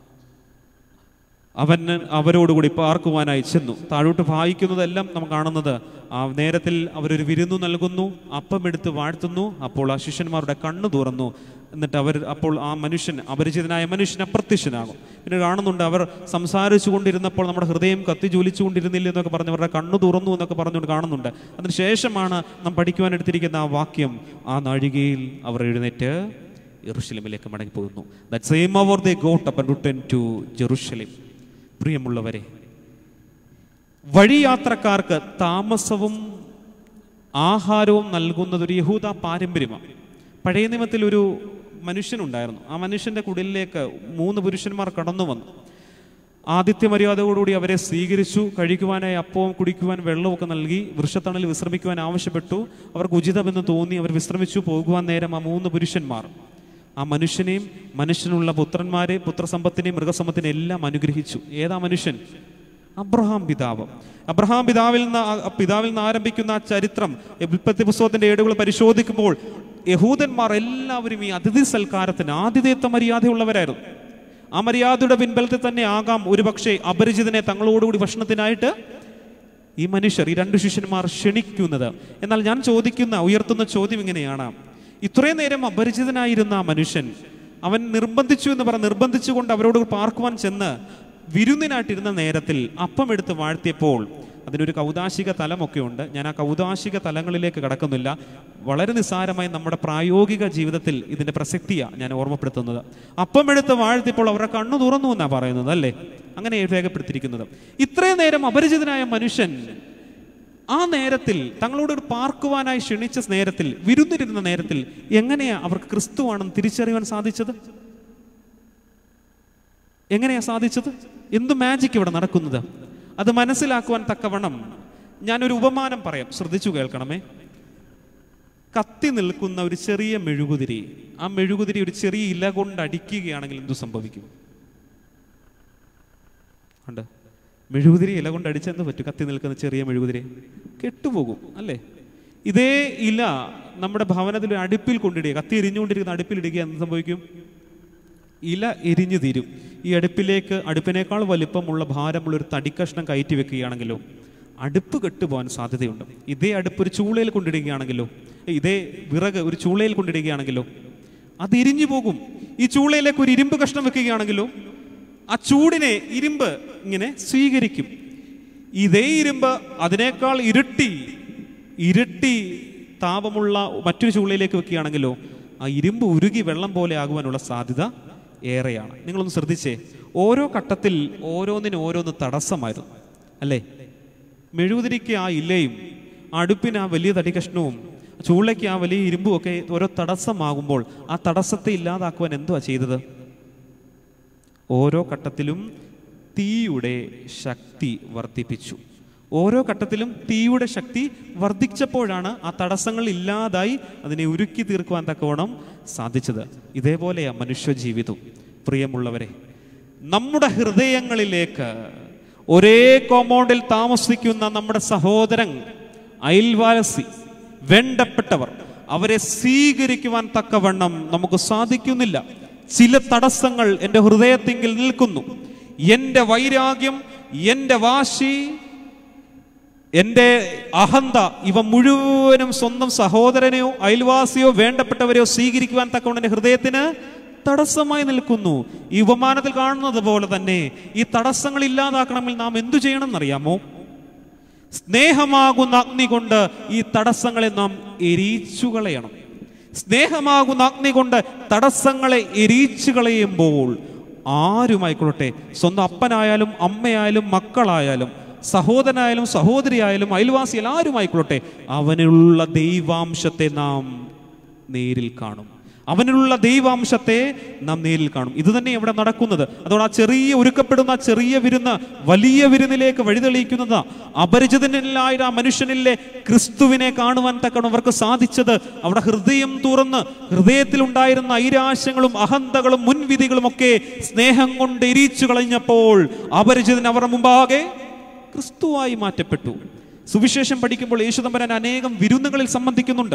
അവൻ അവരോടുകൂടി പാർക്കുവാനായി ചെന്നു താഴോട്ട് വായിക്കുന്നതെല്ലാം നാം കാണുന്നത് ആ നേരത്തിൽ അവരൊരു വിരുന്നു നൽകുന്നു അപ്പം എടുത്ത് വാഴ്ത്തുന്നു അപ്പോൾ ആ ശിഷ്യന്മാരുടെ കണ്ണു തുറന്നു എന്നിട്ട് അവർ അപ്പോൾ ആ മനുഷ്യൻ അപരിചിതനായ മനുഷ്യൻ അപ്രത്യക്ഷനാകും പിന്നെ കാണുന്നുണ്ട് അവർ സംസാരിച്ചു കൊണ്ടിരുന്നപ്പോൾ നമ്മുടെ ഹൃദയം കത്തി ജ്വലിച്ചു കൊണ്ടിരുന്നില്ല എന്നൊക്കെ പറഞ്ഞ് അവരുടെ കണ്ണു തുറന്നു എന്നൊക്കെ പറഞ്ഞുകൊണ്ട് കാണുന്നുണ്ട് അതിനുശേഷമാണ് നാം പഠിക്കുവാൻ എടുത്തിരിക്കുന്ന ആ വാക്യം ആ നാഴികയിൽ അവർ എഴുന്നേറ്റ് ജെറുഷലേമിലേക്ക് മടങ്ങിപ്പോകുന്നു ദാറ്റ് സെയിം അവർ they got up return to Jerusalem പ്രിയമുള്ളവരെ വഴിയാത്രക്കാർക്ക് താമസവും ആഹാരവും നൽകുന്നത് ഒരു യഹൂദ പാരമ്പര്യമാണ് പഴയ നിയമത്തിൽ ഒരു മനുഷ്യനുണ്ടായിരുന്നു ആ മനുഷ്യന്റെ കുടിലിലേക്ക് മൂന്ന് പുരുഷന്മാർ കടന്നു വന്നു ആദിത്യ മര്യാദയോടുകൂടി അവരെ സ്വീകരിച്ചു കഴിക്കുവാനായി അപ്പവും കുടിക്കുവാൻ വെള്ളമൊക്കെ നൽകി വൃക്ഷത്തണലിൽ വിശ്രമിക്കുവാൻ ആവശ്യപ്പെട്ടു അവർക്ക് ഉചിതമെന്ന് തോന്നി അവർ വിശ്രമിച്ചു പോകുവാൻ നേരം ആ മൂന്ന് പുരുഷന്മാർ ആ മനുഷ്യനെയും മനുഷ്യനുള്ള പുത്രന്മാരെ പുത്രസമ്പത്തിനെയും മൃഗസമ്പത്തിനെയും എല്ലാം അനുഗ്രഹിച്ചു ഏതാ മനുഷ്യൻ അബ്രഹാം പിതാവ് അബ്രഹാം പിതാവിൽ നിന്ന് ആ പിതാവിൽ നിന്ന് ആരംഭിക്കുന്ന ആ ചരിത്രം ഉൽപ്പത്തി പുസ്തകത്തിന്റെ ഏടുകൾ പരിശോധിക്കുമ്പോൾ യഹൂദന്മാർ എല്ലാവരും ഈ അതിഥി സൽക്കാരത്തിന് ആതിഥേയത്വ മര്യാദയുള്ളവരായിരുന്നു ആ മര്യാദയുടെ പിൻബലത്തിൽ തന്നെ ആകാം ഒരുപക്ഷെ അപരിചിതനെ തങ്ങളോടുകൂടി ഭക്ഷണത്തിനായിട്ട് ഈ മനുഷ്യർ ഈ രണ്ട് ശിഷ്യന്മാർ ക്ഷണിക്കുന്നത് എന്നാൽ ഞാൻ ചോദിക്കുന്ന ഉയർത്തുന്ന ചോദ്യം ഇങ്ങനെയാണ് ഇത്രയും നേരം അപരിചിതനായിരുന്ന ആ മനുഷ്യൻ അവൻ നിർബന്ധിച്ചു എന്ന് പറഞ്ഞ് നിർബന്ധിച്ചുകൊണ്ട് അവരോട് പാർക്കുവാൻ ചെന്ന് വിരുന്നിനായിട്ടിരുന്ന നേരത്തിൽ അപ്പം എടുത്ത് വാഴ്ത്തിയപ്പോൾ അതിനൊരു കൗതാശിക തലമൊക്കെ ഉണ്ട് ഞാൻ ആ കൗതാശിക തലങ്ങളിലേക്ക് കടക്കുന്നില്ല വളരെ നിസ്സാരമായി നമ്മുടെ പ്രായോഗിക ജീവിതത്തിൽ ഇതിന്റെ പ്രസക്തിയാണ് ഞാൻ ഓർമ്മപ്പെടുത്തുന്നത് അപ്പം എടുത്ത് വാഴ്ത്തിയപ്പോൾ അവരുടെ കണ്ണു തുറന്നു എന്നാണ് പറയുന്നത് അല്ലേ അങ്ങനെ രേഖപ്പെടുത്തിയിരിക്കുന്നത് ഇത്രയും നേരം അപരിചിതനായ മനുഷ്യൻ ആ നേരത്തിൽ തങ്ങളോട് ഒരു പാർക്കുവാനായി ക്ഷണിച്ച നേരത്തിൽ വിരുന്നിരുന്ന നേരത്തിൽ എങ്ങനെയാ അവർക്ക് ക്രിസ്തുവാണെന്ന് തിരിച്ചറിയാൻ സാധിച്ചത് എങ്ങനെയാ സാധിച്ചത് എന്ത് മാജിക് ഇവിടെ നടക്കുന്നത് അത് മനസ്സിലാക്കുവാൻ തക്കവണ്ണം ഞാനൊരു ഉപമാനം പറയാം ശ്രദ്ധിച്ചു കേൾക്കണമേ കത്തി നിൽക്കുന്ന ഒരു ചെറിയ മെഴുകുതിരി ആ മെഴുകുതിരി ഒരു ചെറിയ ഇല കൊണ്ട് അടിക്കുകയാണെങ്കിൽ എന്തു സംഭവിക്കും ഉണ്ട് മെഴുകുതിരി ഇല കൊണ്ട് അടിച്ചെന്ന് പറ്റും കത്തി നിൽക്കുന്ന ചെറിയ മെഴുകുതിരി കെട്ടുപോകും അല്ലേ ഇതേ ഇല നമ്മുടെ ഭവനത്തിൽ ഒരു അടുപ്പിൽ കൊണ്ടിടുക കത്തി എരിഞ്ഞുകൊണ്ടിരിക്കുന്ന അടുപ്പിൽ ഇടുക എന്ത് സംഭവിക്കും ഇല എരിഞ്ഞു തീരും ഈ അടുപ്പിലേക്ക് അടുപ്പിനേക്കാൾ വലിപ്പമുള്ള ഭാരമുള്ള ഒരു തടിക്കഷ്ണം കയറ്റി വെക്കുകയാണെങ്കിലോ അടുപ്പ് കെട്ടുപോകാൻ സാധ്യതയുണ്ട് ഇതേ അടുപ്പ് ഒരു ചൂളയിൽ കൊണ്ടിടുകയാണെങ്കിലോ ഇതേ വിറക് ഒരു ചൂളയിൽ കൊണ്ടിടുകയാണെങ്കിലോ അത് എരിഞ്ഞു പോകും ഈ ചൂളയിലേക്ക് ഒരു ഇരുമ്പ് കഷ്ണം വെക്കുകയാണെങ്കിലോ ആ ചൂടിനെ ഇരുമ്പ് ഇങ്ങനെ സ്വീകരിക്കും ഇതേ ഇരുമ്പ് അതിനേക്കാൾ ഇരട്ടി ഇരട്ടി താപമുള്ള മറ്റൊരു ചൂളയിലേക്ക് വെക്കുകയാണെങ്കിലോ ആ ഇരുമ്പ് ഉരുകി വെള്ളം പോലെ ആകുവാനുള്ള സാധ്യത ഏറെയാണ് നിങ്ങളൊന്ന് ശ്രദ്ധിച്ചേ ഓരോ ഘട്ടത്തിൽ ഓരോന്നിനും ഓരോന്ന് തടസ്സമായിരുന്നു അല്ലേ മെഴുകുതിരിക്ക് ആ ഇല്ലയും അടുപ്പിന് ആ വലിയ തടി കഷ്ണവും ചൂളയ്ക്ക് ആ വലിയ ഇരുമ്പും ഒക്കെ ഓരോ തടസ്സമാകുമ്പോൾ ആ തടസ്സത്തെ ഇല്ലാതാക്കുവാൻ എന്തുവാ ചെയ്തത് ഓരോ ഘട്ടത്തിലും തീയുടെ ശക്തി വർദ്ധിപ്പിച്ചു ഓരോ ഘട്ടത്തിലും തീയുടെ ശക്തി വർദ്ധിച്ചപ്പോഴാണ് ആ തടസ്സങ്ങൾ ഇല്ലാതായി അതിനെ ഉരുക്കി തീർക്കുവാൻ തക്കവണ്ണം സാധിച്ചത് ഇതേപോലെയാ മനുഷ്യ ജീവിതം പ്രിയമുള്ളവരെ നമ്മുടെ ഹൃദയങ്ങളിലേക്ക് ഒരേ കോമ്പൗണ്ടിൽ താമസിക്കുന്ന നമ്മുടെ സഹോദരൻ അയൽവാസി വേണ്ടപ്പെട്ടവർ അവരെ സ്വീകരിക്കുവാൻ തക്കവണ്ണം നമുക്ക് സാധിക്കുന്നില്ല ചില തടസ്സങ്ങൾ എൻ്റെ ഹൃദയത്തിങ്കിൽ നിൽക്കുന്നു എൻ്റെ വൈരാഗ്യം എൻ്റെ വാശി എൻ്റെ അഹന്ത ഇവ മുഴുവനും സ്വന്തം സഹോദരനെയോ അയൽവാസിയോ വേണ്ടപ്പെട്ടവരെയോ സ്വീകരിക്കുവാൻ തക്കവണ്ണം എൻ്റെ ഹൃദയത്തിന് തടസ്സമായി നിൽക്കുന്നു ഈ ഉപമാനത്തിൽ കാണുന്നത് പോലെ തന്നെ ഈ തടസ്സങ്ങൾ ഇല്ലാതാക്കണമെങ്കിൽ നാം എന്തു ചെയ്യണമെന്നറിയാമോ സ്നേഹമാകുന്ന അഗ്നി കൊണ്ട് ഈ തടസ്സങ്ങളെ നാം എരിച്ചു കളയണം സ്നേഹമാകുന്ന അഗ്നി കൊണ്ട് തടസ്സങ്ങളെ എരിച്ചു കളയുമ്പോൾ ആരുമായിക്കൊള്ളട്ടെ സ്വന്തം അപ്പനായാലും അമ്മയായാലും മക്കളായാലും സഹോദരനായാലും സഹോദരിയായാലും അയൽവാസിയാൽ ആരുമായിക്കൊള്ളട്ടെ അവനുള്ള ദൈവാംശത്തെ നാം നേരിൽ കാണും അവനുള്ള ദൈവാംശത്തെ നാം നേരിൽ കാണും ഇത് തന്നെ ഇവിടെ നടക്കുന്നത് അതുകൊണ്ട് ആ ചെറിയ ഒരുക്കപ്പെടുന്ന ആ ചെറിയ വിരുന്ന് വലിയ വിരുന്നിലേക്ക് വഴിതെളിയിക്കുന്നത് അപരിചിതനിലായ ആ മനുഷ്യനിലെ ക്രിസ്തുവിനെ കാണുവാൻ തക്കണം അവർക്ക് സാധിച്ചത് അവിടെ ഹൃദയം തുറന്ന് ഹൃദയത്തിലുണ്ടായിരുന്ന ഐരാശങ്ങളും അഹന്തകളും മുൻവിധികളും ഒക്കെ സ്നേഹം കൊണ്ട് എരിച്ചു കളഞ്ഞപ്പോൾ അപരിചിതൻ അവരുടെ മുമ്പാകെ ക്രിസ്തുവായി മാറ്റപ്പെട്ടു സുവിശേഷം പഠിക്കുമ്പോൾ യേശുദമ്പരൻ അനേകം വിരുന്നുകളിൽ സംബന്ധിക്കുന്നുണ്ട്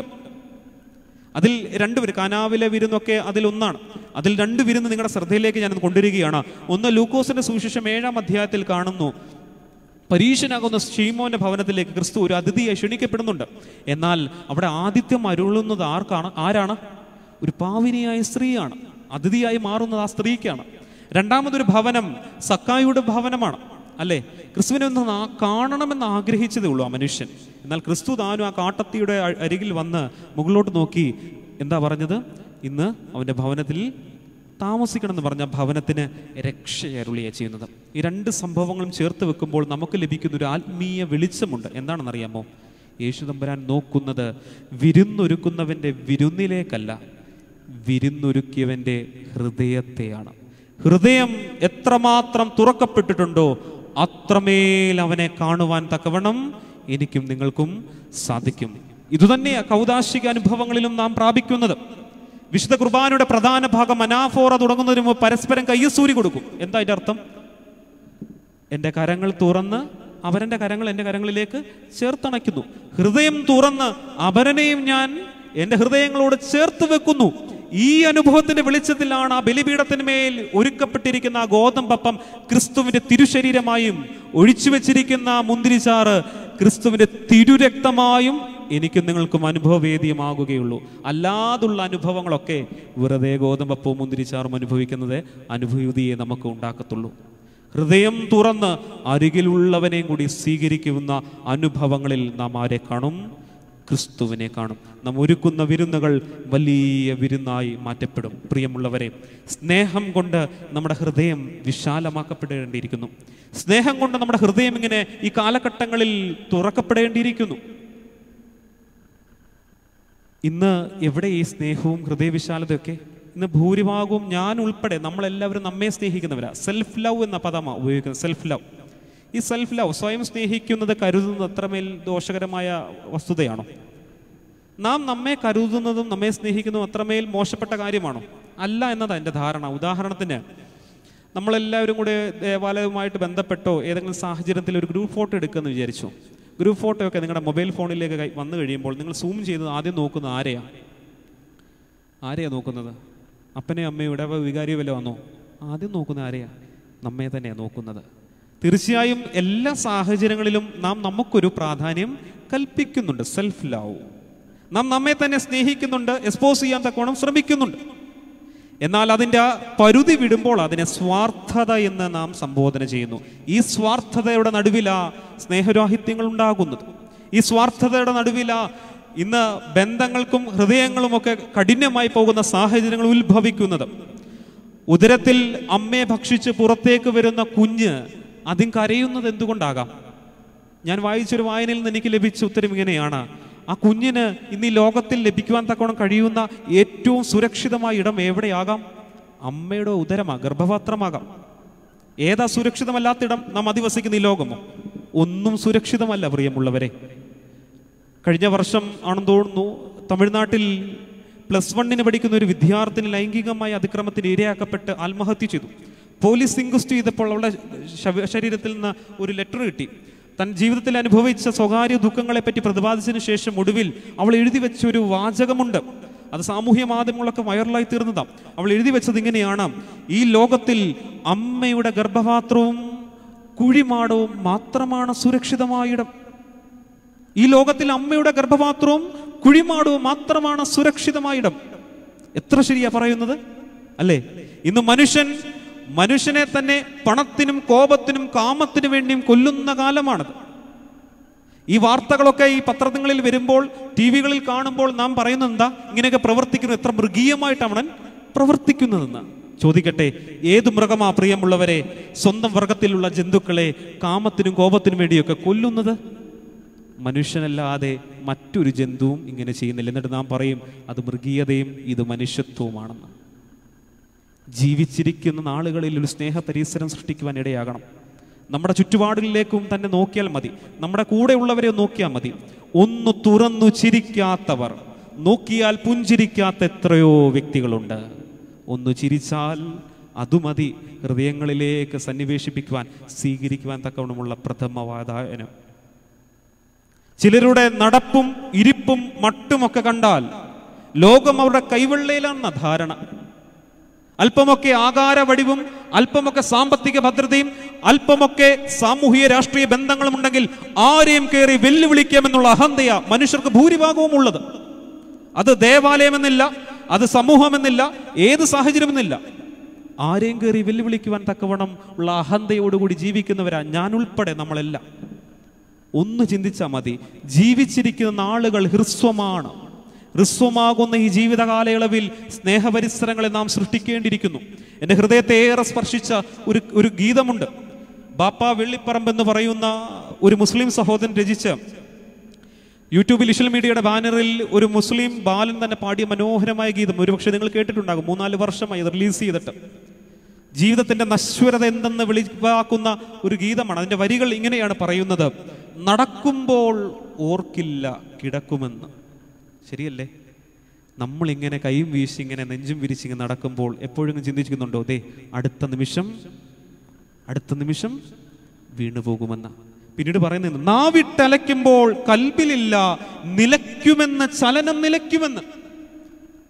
അതിൽ രണ്ട് വിരുന്ന് കാനാവിലെ വിരുന്നൊക്കെ അതിൽ ഒന്നാണ് അതിൽ രണ്ട് വിരുന്ന് നിങ്ങളുടെ ശ്രദ്ധയിലേക്ക് ഞാൻ കൊണ്ടുവരികയാണ് ഒന്ന് ലൂക്കോസിന്റെ സുവിശേഷം ഏഴാം അധ്യായത്തിൽ കാണുന്നു പരീക്ഷനാകുന്ന ഷീമോന്റെ ഭവനത്തിലേക്ക് ക്രിസ്തു ഒരു അതിഥിയെ ക്ഷണിക്കപ്പെടുന്നുണ്ട് എന്നാൽ അവിടെ ആതിഥ്യം അരുളുന്നത് ആർക്കാണ് ആരാണ് ഒരു പാവിനിയായ സ്ത്രീയാണ് അതിഥിയായി മാറുന്നത് ആ സ്ത്രീക്കാണ് രണ്ടാമതൊരു ഭവനം സക്കായിയുടെ ഭവനമാണ് അല്ലേ ക്രിസ്തുവിനെ ഒന്ന് നാ- കാണണമെന്ന് ആഗ്രഹിച്ചതേ ഉള്ളൂ ആ മനുഷ്യൻ എന്നാൽ ക്രിസ്തു താനും ആ കാട്ടത്തിയുടെ അ- അരികിൽ വന്ന് മുകളിലോട്ട് നോക്കി എന്താ പറഞ്ഞത് ഇന്ന് അവന്റെ ഭവനത്തിൽ താമസിക്കണം എന്ന് പറഞ്ഞ ഭവനത്തിന് രക്ഷയരുളിയ ചെയ്യുന്നത് ഈ രണ്ട് സംഭവങ്ങളും ചേർത്ത് വെക്കുമ്പോൾ നമുക്ക് ലഭിക്കുന്ന ഒരു ആത്മീയ വെളിച്ചമുണ്ട് എന്താണെന്നറിയാമോ യേശു തമ്പുരാൻ നോക്കുന്നത് വിരുന്നൊരുക്കുന്നവന്റെ വിരുന്നിലേക്കല്ല വിരുന്നൊരുക്കിയവന്റെ ഹൃദയത്തെയാണ് ഹൃദയം എത്രമാത്രം തുറക്കപ്പെട്ടിട്ടുണ്ടോ അത്രമേൽ അവനെ കാണുവാൻ തക്കവണ്ണം എനിക്കും നിങ്ങൾക്കും സാധിക്കും ഇതുതന്നെയാ കൗതാശിക അനുഭവങ്ങളിലും നാം പ്രാപിക്കുന്നത് വിശുദ്ധ കുർബാനയുടെ പ്രധാന ഭാഗം അനാഫോറ തുടങ്ങുന്നതിന് മുമ്പ് പരസ്പരം കയ്യസൂരി കൊടുക്കും എന്താ അതിന്റെ അർത്ഥം എൻ്റെ കരങ്ങൾ തുറന്ന് അവരൻ്റെ കരങ്ങൾ എൻ്റെ കരങ്ങളിലേക്ക് ചേർത്തണയ്ക്കുന്നു ഹൃദയം തുറന്ന് അവരനെയും ഞാൻ എൻ്റെ ഹൃദയങ്ങളോട് ചേർത്ത് വെക്കുന്നു ഈ അനുഭവത്തിന്റെ വെളിച്ചത്തിലാണ് ആ ബലിപീഠത്തിന്മേൽ ഒരുക്കപ്പെട്ടിരിക്കുന്ന ആ ഗോതമ്പപ്പം ക്രിസ്തുവിന്റെ തിരുശരീരമായും ഒഴിച്ചു വെച്ചിരിക്കുന്ന ആ മുന്തിരിച്ചാറ് ക്രിസ്തുവിന്റെ തിരുരക്തമായും എനിക്കും നിങ്ങൾക്കും അനുഭവവേദ്യമാകുകയുള്ളൂ അല്ലാതുള്ള അനുഭവങ്ങളൊക്കെ വെറുതെ ഗോതമ്പപ്പവും മുന്തിരിച്ചാറും അനുഭവിക്കുന്നത് അനുഭൂതിയെ നമുക്ക് ഉണ്ടാക്കത്തുള്ളൂ ഹൃദയം തുറന്ന് അരികിലുള്ളവനെയും കൂടി സ്വീകരിക്കുന്ന അനുഭവങ്ങളിൽ നാം ആരെ കാണും ക്രിസ്തുവിനെ കാണും നാം ഒരുക്കുന്ന വിരുന്നുകൾ വലിയ വിരുന്നായി മാറ്റപ്പെടും പ്രിയമുള്ളവരെ സ്നേഹം കൊണ്ട് നമ്മുടെ ഹൃദയം വിശാലമാക്കപ്പെടേണ്ടിയിരിക്കുന്നു സ്നേഹം കൊണ്ട് നമ്മുടെ ഹൃദയം ഇങ്ങനെ ഈ കാലഘട്ടങ്ങളിൽ തുറക്കപ്പെടേണ്ടിയിരിക്കുന്നു ഇന്ന് എവിടെ ഈ സ്നേഹവും ഹൃദയവിശാലതയൊക്കെ ഇന്ന് ഭൂരിഭാഗവും ഞാൻ ഉൾപ്പെടെ നമ്മളെല്ലാവരും നമ്മെ സ്നേഹിക്കുന്നവരാ സെൽഫ് ലവ് എന്ന പദമാണ് ഉപയോഗിക്കുന്നത് സെൽഫ് ലവ് ഈ സെൽഫ് ലവ് സ്വയം സ്നേഹിക്കുന്നത് കരുതുന്നത് അത്രമേൽ ദോഷകരമായ വസ്തുതയാണോ നാം നമ്മെ കരുതുന്നതും നമ്മെ സ്നേഹിക്കുന്നതും അത്രമേൽ മോശപ്പെട്ട കാര്യമാണോ അല്ല എന്നതാണ് എൻ്റെ ധാരണ ഉദാഹരണത്തിന് നമ്മളെല്ലാവരും കൂടെ ദേവാലയവുമായിട്ട് ബന്ധപ്പെട്ടോ ഏതെങ്കിലും സാഹചര്യത്തിൽ ഒരു ഗ്രൂപ്പ് ഫോട്ടോ എടുക്കുമെന്ന് വിചാരിച്ചു ഗ്രൂപ്പ് ഫോട്ടോ ഒക്കെ നിങ്ങളുടെ മൊബൈൽ ഫോണിലേക്ക് കൈ- വന്നു കഴിയുമ്പോൾ നിങ്ങൾ സൂം ചെയ്ത് ആദ്യം നോക്കുന്നത് ആരെയാ ആരെയാ നോക്കുന്നത് അപ്പനെയും അമ്മയും ഇവിടെ വികാരിയോ വല്ല വന്നോ ആദ്യം നോക്കുന്ന ആരെയാ നമ്മെ തന്നെയാണ് നോക്കുന്നത് തീർച്ചയായും എല്ലാ സാഹചര്യങ്ങളിലും നാം നമുക്കൊരു പ്രാധാന്യം കൽപ്പിക്കുന്നുണ്ട് സെൽഫ് ലവ് നാം നമ്മെ തന്നെ സ്നേഹിക്കുന്നുണ്ട് എക്സ്പോസ് ചെയ്യാൻ തക്കോണം ശ്രമിക്കുന്നുണ്ട് എന്നാൽ അതിൻ്റെ ആ പരുതി വിടുമ്പോൾ അതിനെ സ്വാർത്ഥത എന്ന് നാം സംബോധന ചെയ്യുന്നു ഈ സ്വാർത്ഥതയുടെ നടുവിലാ സ്നേഹരാഹിത്യങ്ങൾ ഉണ്ടാകുന്നത് ഈ സ്വാർത്ഥതയുടെ നടുവിലാ ഇന്ന് ബന്ധങ്ങൾക്കും ഹൃദയങ്ങളുമൊക്കെ കഠിനമായി പോകുന്ന സാഹചര്യങ്ങൾ ഉത്ഭവിക്കുന്നത് ഉദരത്തിൽ അമ്മയെ ഭക്ഷിച്ച് പുറത്തേക്ക് വരുന്ന കുഞ്ഞ് അതിൻ കരയുന്നത് എന്തുകൊണ്ടാകാം ഞാൻ വായിച്ചൊരു വായനയിൽ നിന്ന് എനിക്ക് ലഭിച്ച ഉത്തരം ഇങ്ങനെയാണ് ആ കുഞ്ഞിന് ഇന്ന് ഈ ലോകത്തിൽ ലഭിക്കുവാൻ തക്കോണം കഴിയുന്ന ഏറ്റവും സുരക്ഷിതമായ ഇടം എവിടെയാകാം അമ്മയുടെ ഉദരമാ ഗർഭപാത്രമാകാം ഏതാ സുരക്ഷിതമല്ലാത്ത ഇടം നാം അധിവസിക്കുന്ന ഈ ലോകമോ ഒന്നും സുരക്ഷിതമല്ല പ്രിയമുള്ളവരെ കഴിഞ്ഞ വർഷം ആണെന്ന് തോന്നുന്നു തമിഴ്നാട്ടിൽ പ്ലസ് വണ്ണിന് പഠിക്കുന്ന ഒരു വിദ്യാർത്ഥിനി ലൈംഗികമായ അതിക്രമത്തിന് ഇരയാക്കപ്പെട്ട് ആത്മഹത്യ ചെയ്തു പോലീസ് ഇൻക്വസ്റ്റ് ചെയ്തപ്പോൾ അവളുടെ ശവ- ശരീരത്തിൽ നിന്ന് ഒരു ലെറ്റർ കിട്ടി തൻ ജീവിതത്തിൽ അനുഭവിച്ച സ്വകാര്യ ദുഃഖങ്ങളെ പറ്റി പ്രതിപാദിച്ചതിന് ശേഷം ഒടുവിൽ അവൾ എഴുതി വെച്ച ഒരു വാചകമുണ്ട് അത് സാമൂഹ്യ മാധ്യമങ്ങളൊക്കെ വൈറലായി തീർന്നതാണ് അവൾ എഴുതി വെച്ചത് ഇങ്ങനെയാണ് ഈ ലോകത്തിൽ അമ്മയുടെ ഗർഭപാത്രവും കുഴിമാടവും മാത്രമാണ് സുരക്ഷിതമായ ഇടം ഈ ലോകത്തിൽ അമ്മയുടെ ഗർഭപാത്രവും കുഴിമാടവും മാത്രമാണ് സുരക്ഷിതമായ ഇടം എത്ര ശരിയാ പറയുന്നത് അല്ലേ ഇന്ന് മനുഷ്യൻ മനുഷ്യനെ തന്നെ പണത്തിനും കോപത്തിനും കാമത്തിനും വേണ്ടിയും കൊല്ലുന്ന കാലമാണത് ഈ വാർത്തകളൊക്കെ ഈ പത്രങ്ങളിൽ വരുമ്പോൾ ടി വികളിൽ കാണുമ്പോൾ നാം പറയുന്നത് എന്താ ഇങ്ങനെയൊക്കെ പ്രവർത്തിക്കുന്നത് എത്ര മൃഗീയമായിട്ടാണ് അവൻ പ്രവർത്തിക്കുന്നതെന്ന് ചോദിക്കട്ടെ ഏത് മൃഗമാ പ്രിയമുള്ളവരെ സ്വന്തം വർഗത്തിലുള്ള ജന്തുക്കളെ കാമത്തിനും കോപത്തിനും വേണ്ടിയൊക്കെ കൊല്ലുന്നത് മനുഷ്യനല്ലാതെ മറ്റൊരു ജന്തുവും ഇങ്ങനെ ചെയ്യുന്നില്ല എന്നിട്ട് നാം പറയും അത് മൃഗീയതയും ഇത് മനുഷ്യത്വവുമാണെന്ന് ജീവിച്ചിരിക്കുന്ന നാളുകളിൽ ഒരു സ്നേഹ പരിസരം സൃഷ്ടിക്കുവാൻ ഇടയാകണം നമ്മുടെ ചുറ്റുപാടുകളിലേക്കും തന്നെ നോക്കിയാൽ മതി നമ്മുടെ കൂടെയുള്ളവരെ നോക്കിയാൽ മതി ഒന്ന് തുറന്നു ചിരിക്കാത്തവർ നോക്കിയാൽ പുഞ്ചിരിക്കാത്ത എത്രയോ വ്യക്തികളുണ്ട് ഒന്ന് ചിരിച്ചാൽ അതുമതി ഹൃദയങ്ങളിലേക്ക് സന്നിവേശിപ്പിക്കുവാൻ സ്വീകരിക്കുവാൻ തക്കവണ്ണമുള്ള പ്രഥമവാതായനം ചിലരുടെ നടപ്പും ഇരിപ്പും മട്ടുമൊക്കെ കണ്ടാൽ ലോകം അവരുടെ കൈവെള്ളയിലാണെന്ന ധാരണ അല്പമൊക്കെ ആകാര വടിവും അല്പമൊക്കെ സാമ്പത്തിക ഭദ്രതയും അല്പമൊക്കെ സാമൂഹിക രാഷ്ട്രീയ ബന്ധങ്ങളും ഉണ്ടെങ്കിൽ ആരെയും കയറി വെല്ലുവിളിക്കാമെന്നുള്ള അഹന്തയ മനുഷ്യർക്ക് ഭൂരിഭാഗവും ഉള്ളത് അത് ദേവാലയമെന്നില്ല അത് സമൂഹമെന്നില്ല ഏത് സാഹചര്യമെന്നില്ല ആരെയും കയറി വെല്ലുവിളിക്കുവാൻ തക്കവണ്ണം ഉള്ള അഹന്തയോടുകൂടി ജീവിക്കുന്നവരാ ഞാൻ ഉൾപ്പെടെ നമ്മളെല്ലാം ഒന്ന് ചിന്തിച്ചാൽ മതി ജീവിച്ചിരിക്കുന്ന നാളുകൾ ഹ്രസ്വമാണ് ഹ്രസ്വമാകുന്ന ഈ ജീവിത കാലയളവിൽ സ്നേഹപരിസരങ്ങളെ നാം സൃഷ്ടിക്കേണ്ടിയിരിക്കുന്നു എൻ്റെ ഹൃദയത്തെ ഏറെ സ്പർശിച്ച ഒരു ഒരു ഗീതമുണ്ട് ബാപ്പ വെള്ളിപ്പറമ്പ് എന്ന് പറയുന്ന ഒരു മുസ്ലിം സഹോദരൻ രചിച്ച യൂട്യൂബിൽ ഇഷൽ മീഡിയയുടെ ബാനറിൽ ഒരു മുസ്ലിം ബാലൻ തന്നെ പാടിയ മനോഹരമായ ഗീതം ഒരുപക്ഷെ നിങ്ങൾ കേട്ടിട്ടുണ്ടാകും മൂന്നാല് വർഷമായി അത് റിലീസ് ചെയ്തിട്ട് ജീവിതത്തിന്റെ നശ്വരത എന്തെന്ന് വെളിവാക്കുന്ന ഒരു ഗീതമാണ് അതിന്റെ വരികൾ ഇങ്ങനെയാണ് പറയുന്നത് നടക്കുമ്പോൾ ഓർക്കില്ല കിടക്കുമെന്ന് ശരിയല്ലേ നമ്മളിങ്ങനെ കൈയും വീശി ഇങ്ങനെ നെഞ്ചും വിരിച്ചിങ്ങനെ നടക്കുമ്പോൾ എപ്പോഴും ചിന്തിക്കുന്നുണ്ടോ ദേ അടുത്ത നിമിഷം അടുത്ത നിമിഷം വീണുപോകുമെന്ന പിന്നീട് പറയുന്നത് നാവിട്ടലയ്ക്കുമ്പോൾ കൽബിലില്ല നിലയ്ക്കുമെന്ന് ചലനം നിലയ്ക്കുമെന്ന്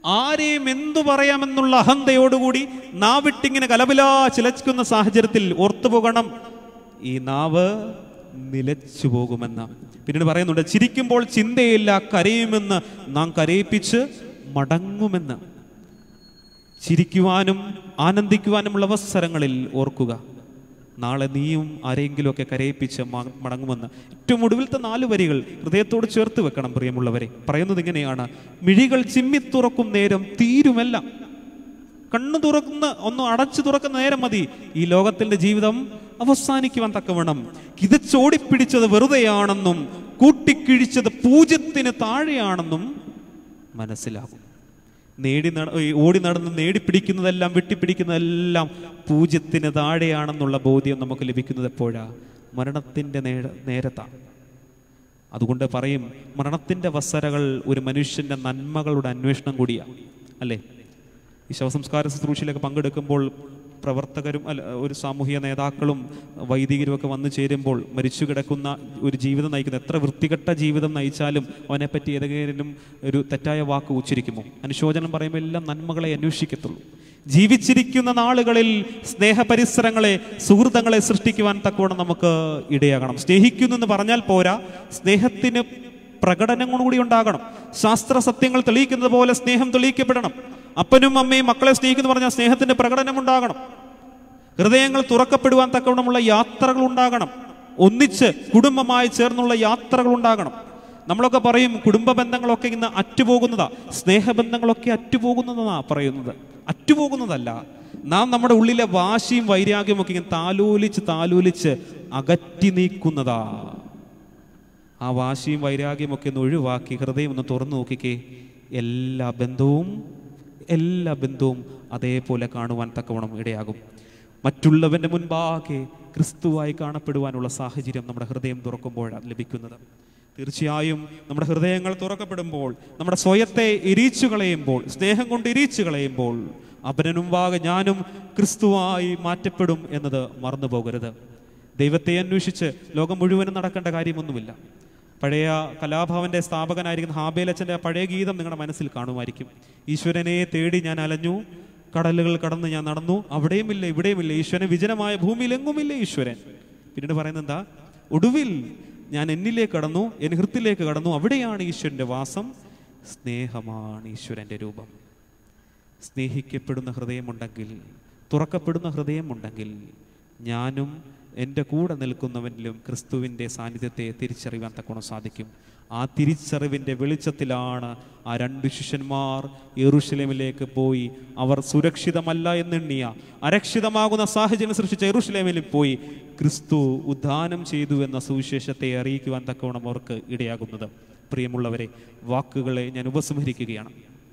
ആരെയും എന്തു പറയാമെന്നുള്ള അഹന്തയോടുകൂടി നാവിട്ടിങ്ങനെ കലപിലാ ചിലക്കുന്ന സാഹചര്യത്തിൽ ഓർത്തുപോകണം ഈ നാവ് നിലച്ചു പോകുമെന്ന് പിന്നീട് പറയുന്നുണ്ട് ചിരിക്കുമ്പോൾ ചിന്തയില്ല കരയുമെന്ന് നാം കരയിപ്പിച്ച് മടങ്ങുമെന്ന് ചിരിക്കുവാനും ആനന്ദിക്കുവാനുമുള്ള അവസരങ്ങളിൽ ഓർക്കുക നാളെ നീയും ആരെങ്കിലുമൊക്കെ കരയിപ്പിച്ച് മ- മടങ്ങുമെന്ന് ഏറ്റവും ഒടുവിലത്തെ നാല് വരികൾ ഹൃദയത്തോട് ചേർത്ത് വെക്കണം പ്രിയമുള്ളവരെ പറയുന്നത് ഇങ്ങനെയാണ് മിഴികൾ ചിമ്മി തുറക്കും നേരം തീരുമെല്ലാം കണ്ണു തുറക്കുന്ന ഒന്ന് അടച്ചു തുറക്കുന്ന നേരം മതി ഈ ലോകത്തിന്റെ ജീവിതം അവസാനിക്കുവാൻ തക്കവണ്ണം കിതച്ചോടിപ്പിടിച്ചത് വെറുതെയാണെന്നും കൂട്ടിക്കിഴിച്ചത് പൂജ്യത്തിന് താഴെയാണെന്നും മനസ്സിലാകും നേടി നട ഈ ഓടി നടന്ന് നേടിപ്പിടിക്കുന്നതെല്ലാം വെട്ടിപ്പിടിക്കുന്നതെല്ലാം പൂജ്യത്തിന് താഴെയാണെന്നുള്ള ബോധ്യം നമുക്ക് ലഭിക്കുന്നത് എപ്പോഴാ മരണത്തിന്റെ നേര നേരത്താണ് അതുകൊണ്ട് പറയും മരണത്തിന്റെ വസരകൾ ഒരു മനുഷ്യന്റെ നന്മകളുടെ അന്വേഷണം കൂടിയാണ് അല്ലേ ഈ ശവസംസ്കാര ശുശ്രൂഷയിലൊക്കെ പങ്കെടുക്കുമ്പോൾ പ്രവർത്തകരും അല്ല ഒരു സാമൂഹിക നേതാക്കളും വൈദികരും ഒക്കെ വന്നു ചേരുമ്പോൾ മരിച്ചു കിടക്കുന്ന ഒരു ജീവിതം നയിക്കുന്ന എത്ര വൃത്തികെട്ട ജീവിതം നയിച്ചാലും അവനെപ്പറ്റി ഏതെങ്കിലും ഒരു തെറ്റായ വാക്ക് ഉച്ചരിക്കുമോ അനുശോചനം പറയുമ്പോൾ എല്ലാം നന്മകളെ അന്വേഷിക്കത്തുള്ളൂ ജീവിച്ചിരിക്കുന്ന നാളുകളിൽ സ്നേഹപരിസരങ്ങളെ സുഹൃത്തങ്ങളെ സൃഷ്ടിക്കുവാൻ തക്കവണ്ണം നമുക്ക് ഇടയാകണം സ്നേഹിക്കുന്നു എന്ന് പറഞ്ഞാൽ പോരാ സ്നേഹത്തിന് പ്രകടനം കൂടി ഉണ്ടാകണം ശാസ്ത്ര സത്യങ്ങൾ തെളിയിക്കുന്നത് പോലെ സ്നേഹം തെളിയിക്കപ്പെടണം അപ്പനും അമ്മയും മക്കളെ സ്നേഹിക്കുന്നു പറഞ്ഞാൽ സ്നേഹത്തിന്റെ പ്രകടനം ഉണ്ടാകണം ഹൃദയങ്ങൾ തുറക്കപ്പെടുവാൻ തക്കവണ്ണമുള്ള യാത്രകൾ ഉണ്ടാകണം ഒന്നിച്ച് കുടുംബമായി ചേർന്നുള്ള യാത്രകൾ ഉണ്ടാകണം നമ്മളൊക്കെ പറയും കുടുംബ ബന്ധങ്ങളൊക്കെ ഇന്ന് അറ്റുപോകുന്നതാ സ്നേഹബന്ധങ്ങളൊക്കെ അറ്റുപോകുന്നതാ പറയുന്നത് അറ്റുപോകുന്നതല്ല നാം നമ്മുടെ ഉള്ളിലെ വാശിയും വൈരാഗ്യവും ഒക്കെ ഇങ്ങനെ താലോലിച്ച് താലോലിച്ച് അകറ്റി നീക്കുന്നതാ ആ വാശിയും വൈരാഗ്യം ഒക്കെ ഒന്ന് ഒഴിവാക്കി ഹൃദയം ഒന്ന് തുറന്നു നോക്കിക്കേ എല്ലാ ബന്ധവും എല്ലാ ബന്ധവും അതേപോലെ കാണുവാൻ തക്കവണ്ണം ഇടയാകും മറ്റുള്ളവന്റെ മുൻപാകെ ക്രിസ്തുവായി കാണപ്പെടുവാനുള്ള സാഹചര്യം നമ്മുടെ ഹൃദയം തുറക്കുമ്പോഴാണ് ലഭിക്കുന്നത് തീർച്ചയായും നമ്മുടെ ഹൃദയങ്ങൾ തുറക്കപ്പെടുമ്പോൾ നമ്മുടെ സ്വയത്തെ ഇരിച്ചു കളയുമ്പോൾ സ്നേഹം കൊണ്ട് ഇരിച്ചു കളയുമ്പോൾ അവന് മുമ്പാകെ ഞാനും ക്രിസ്തുവായി മാറ്റപ്പെടും എന്നത് മറന്നു പോകരുത് ദൈവത്തെ അന്വേഷിച്ച് ലോകം മുഴുവനും നടക്കേണ്ട കാര്യമൊന്നുമില്ല പഴയ കലാഭവന്റെ സ്ഥാപകനായിരിക്കുന്ന ഹാബേലച്ചന്റെ ആ പഴയ ഗീതം നിങ്ങളുടെ മനസ്സിൽ കാണുമായിരിക്കും ഈശ്വരനെ തേടി ഞാൻ അലഞ്ഞു കടലുകൾ കടന്ന് ഞാൻ നടന്നു അവിടെയുമില്ല ഇവിടെയുമില്ല ഈശ്വരൻ വിജനമായ ഭൂമിയിൽ എങ്ങുമില്ല ഈശ്വരൻ പിന്നീട് പറയുന്നത് എന്താ ഒടുവിൽ ഞാൻ എന്നിലേക്ക് കടന്നു എൻ ഹൃത്തിലേക്ക് കടന്നു അവിടെയാണ് ഈശ്വരന്റെ വാസം സ്നേഹമാണ് ഈശ്വരന്റെ രൂപം സ്നേഹിക്കപ്പെടുന്ന ഹൃദയമുണ്ടെങ്കിൽ തുറക്കപ്പെടുന്ന ഹൃദയമുണ്ടെങ്കിൽ ഞാനും എൻ്റെ കൂടെ നിൽക്കുന്നവനിലും ക്രിസ്തുവിൻ്റെ സാന്നിധ്യത്തെ തിരിച്ചറിയാൻ തക്കോണം സാധിക്കും ആ തിരിച്ചറിവിൻ്റെ വെളിച്ചത്തിലാണ് ആ രണ്ട് ശിഷ്യന്മാർ യെറൂഷലേമിലേക്ക് പോയി അവർ സുരക്ഷിതമല്ല എന്നെണ്ണിയ അരക്ഷിതമാകുന്ന സാഹചര്യം സൃഷ്ടിച്ച യെറൂഷലേമിൽ പോയി ക്രിസ്തു ഉദ്ധാനം ചെയ്തു എന്ന സുവിശേഷത്തെ അറിയിക്കുവാൻ തക്കവണ്ണം അവർക്ക് ഇടയാകുന്നത് പ്രിയമുള്ളവരെ വാക്കുകളെ ഞാൻ ഉപസംഹരിക്കുകയാണ്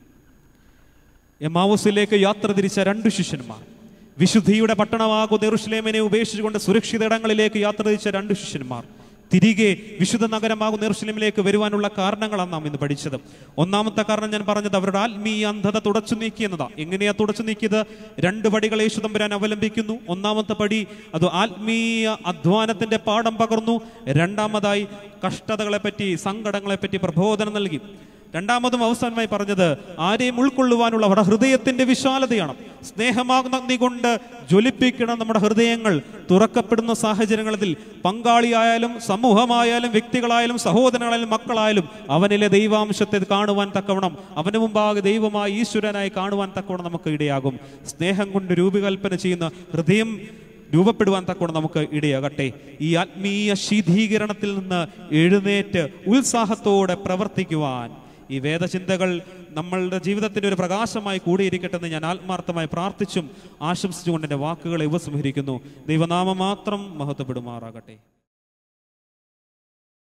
എമാവൂസിലേക്ക് യാത്ര തിരിച്ച രണ്ട് ശിഷ്യന്മാർ വിശുദ്ധിയുടെ പട്ടണമാകുന്ന എറുഷലേമിനെ ഉപേക്ഷിച്ചുകൊണ്ട് സുരക്ഷിത ഇടങ്ങളിലേക്ക് യാത്ര തിരിച്ച രണ്ട് ശിഷ്യന്മാർ തിരികെ വിശുദ്ധ നഗരമാകുന്ന എറുഷലേമിലേക്ക് വരുവാനുള്ള കാരണങ്ങളാണ് നാം ഇന്ന് പഠിച്ചത് ഒന്നാമത്തെ കാരണം ഞാൻ പറഞ്ഞത് അവരുടെ ആത്മീയ അന്ധത തുടച്ചു നീക്കി എന്നതാ എങ്ങനെയാ തുടച്ചു നീക്കിയത് രണ്ട് പടികൾ യേശു തമ്പുരാൻ അവലംബിക്കുന്നു ഒന്നാമത്തെ പടി അത് ആത്മീയ അധ്വാനത്തിന്റെ പാഠം പകർന്നു രണ്ടാമതായി കഷ്ടതകളെ പറ്റി സങ്കടങ്ങളെ പറ്റി പ്രബോധനം നൽകി രണ്ടാമതും അവസാനമായി പറഞ്ഞത് ആരെയും ഉൾക്കൊള്ളുവാനുള്ള നമ്മുടെ ഹൃദയത്തിന്റെ വിശാലതയാണ് സ്നേഹമാഗ്നി കൊണ്ട് ജ്വലിപ്പിക്കണം നമ്മുടെ ഹൃദയങ്ങൾ തുറക്കപ്പെടുന്ന സാഹചര്യങ്ങളിൽ പങ്കാളിയായാലും സമൂഹമായാലും വ്യക്തികളായാലും സഹോദരങ്ങളായാലും മക്കളായാലും അവനിലെ ദൈവാംശത്തെ കാണുവാൻ തക്കവണ്ണം അവന് മുമ്പാകെ ദൈവമായി ഈശ്വരനായി കാണുവാൻ തക്കവണ്ണം നമുക്ക് ഇടയാകും സ്നേഹം കൊണ്ട് രൂപകൽപ്പന ചെയ്യുന്ന ഹൃദയം രൂപപ്പെടുവാൻ തക്കോണം നമുക്ക് ഇടയാകട്ടെ ഈ ആത്മീയ ശീതീകരണത്തിൽ നിന്ന് എഴുന്നേറ്റ് ഉത്സാഹത്തോടെ പ്രവർത്തിക്കുവാൻ ഈ വേദചിന്തകൾ നമ്മളുടെ ജീവിതത്തിന്റെ ഒരു പ്രകാശമായി കൂടിയിരിക്കട്ടെ എന്ന് ഞാൻ ആത്മാർത്ഥമായി പ്രാർത്ഥിച്ചും ആശംസിച്ചുകൊണ്ട് എൻ്റെ വാക്കുകളെ ഉപസംഹരിക്കുന്നു ദൈവനാമം മാത്രം മഹത്വപ്പെടുമാറാകട്ടെ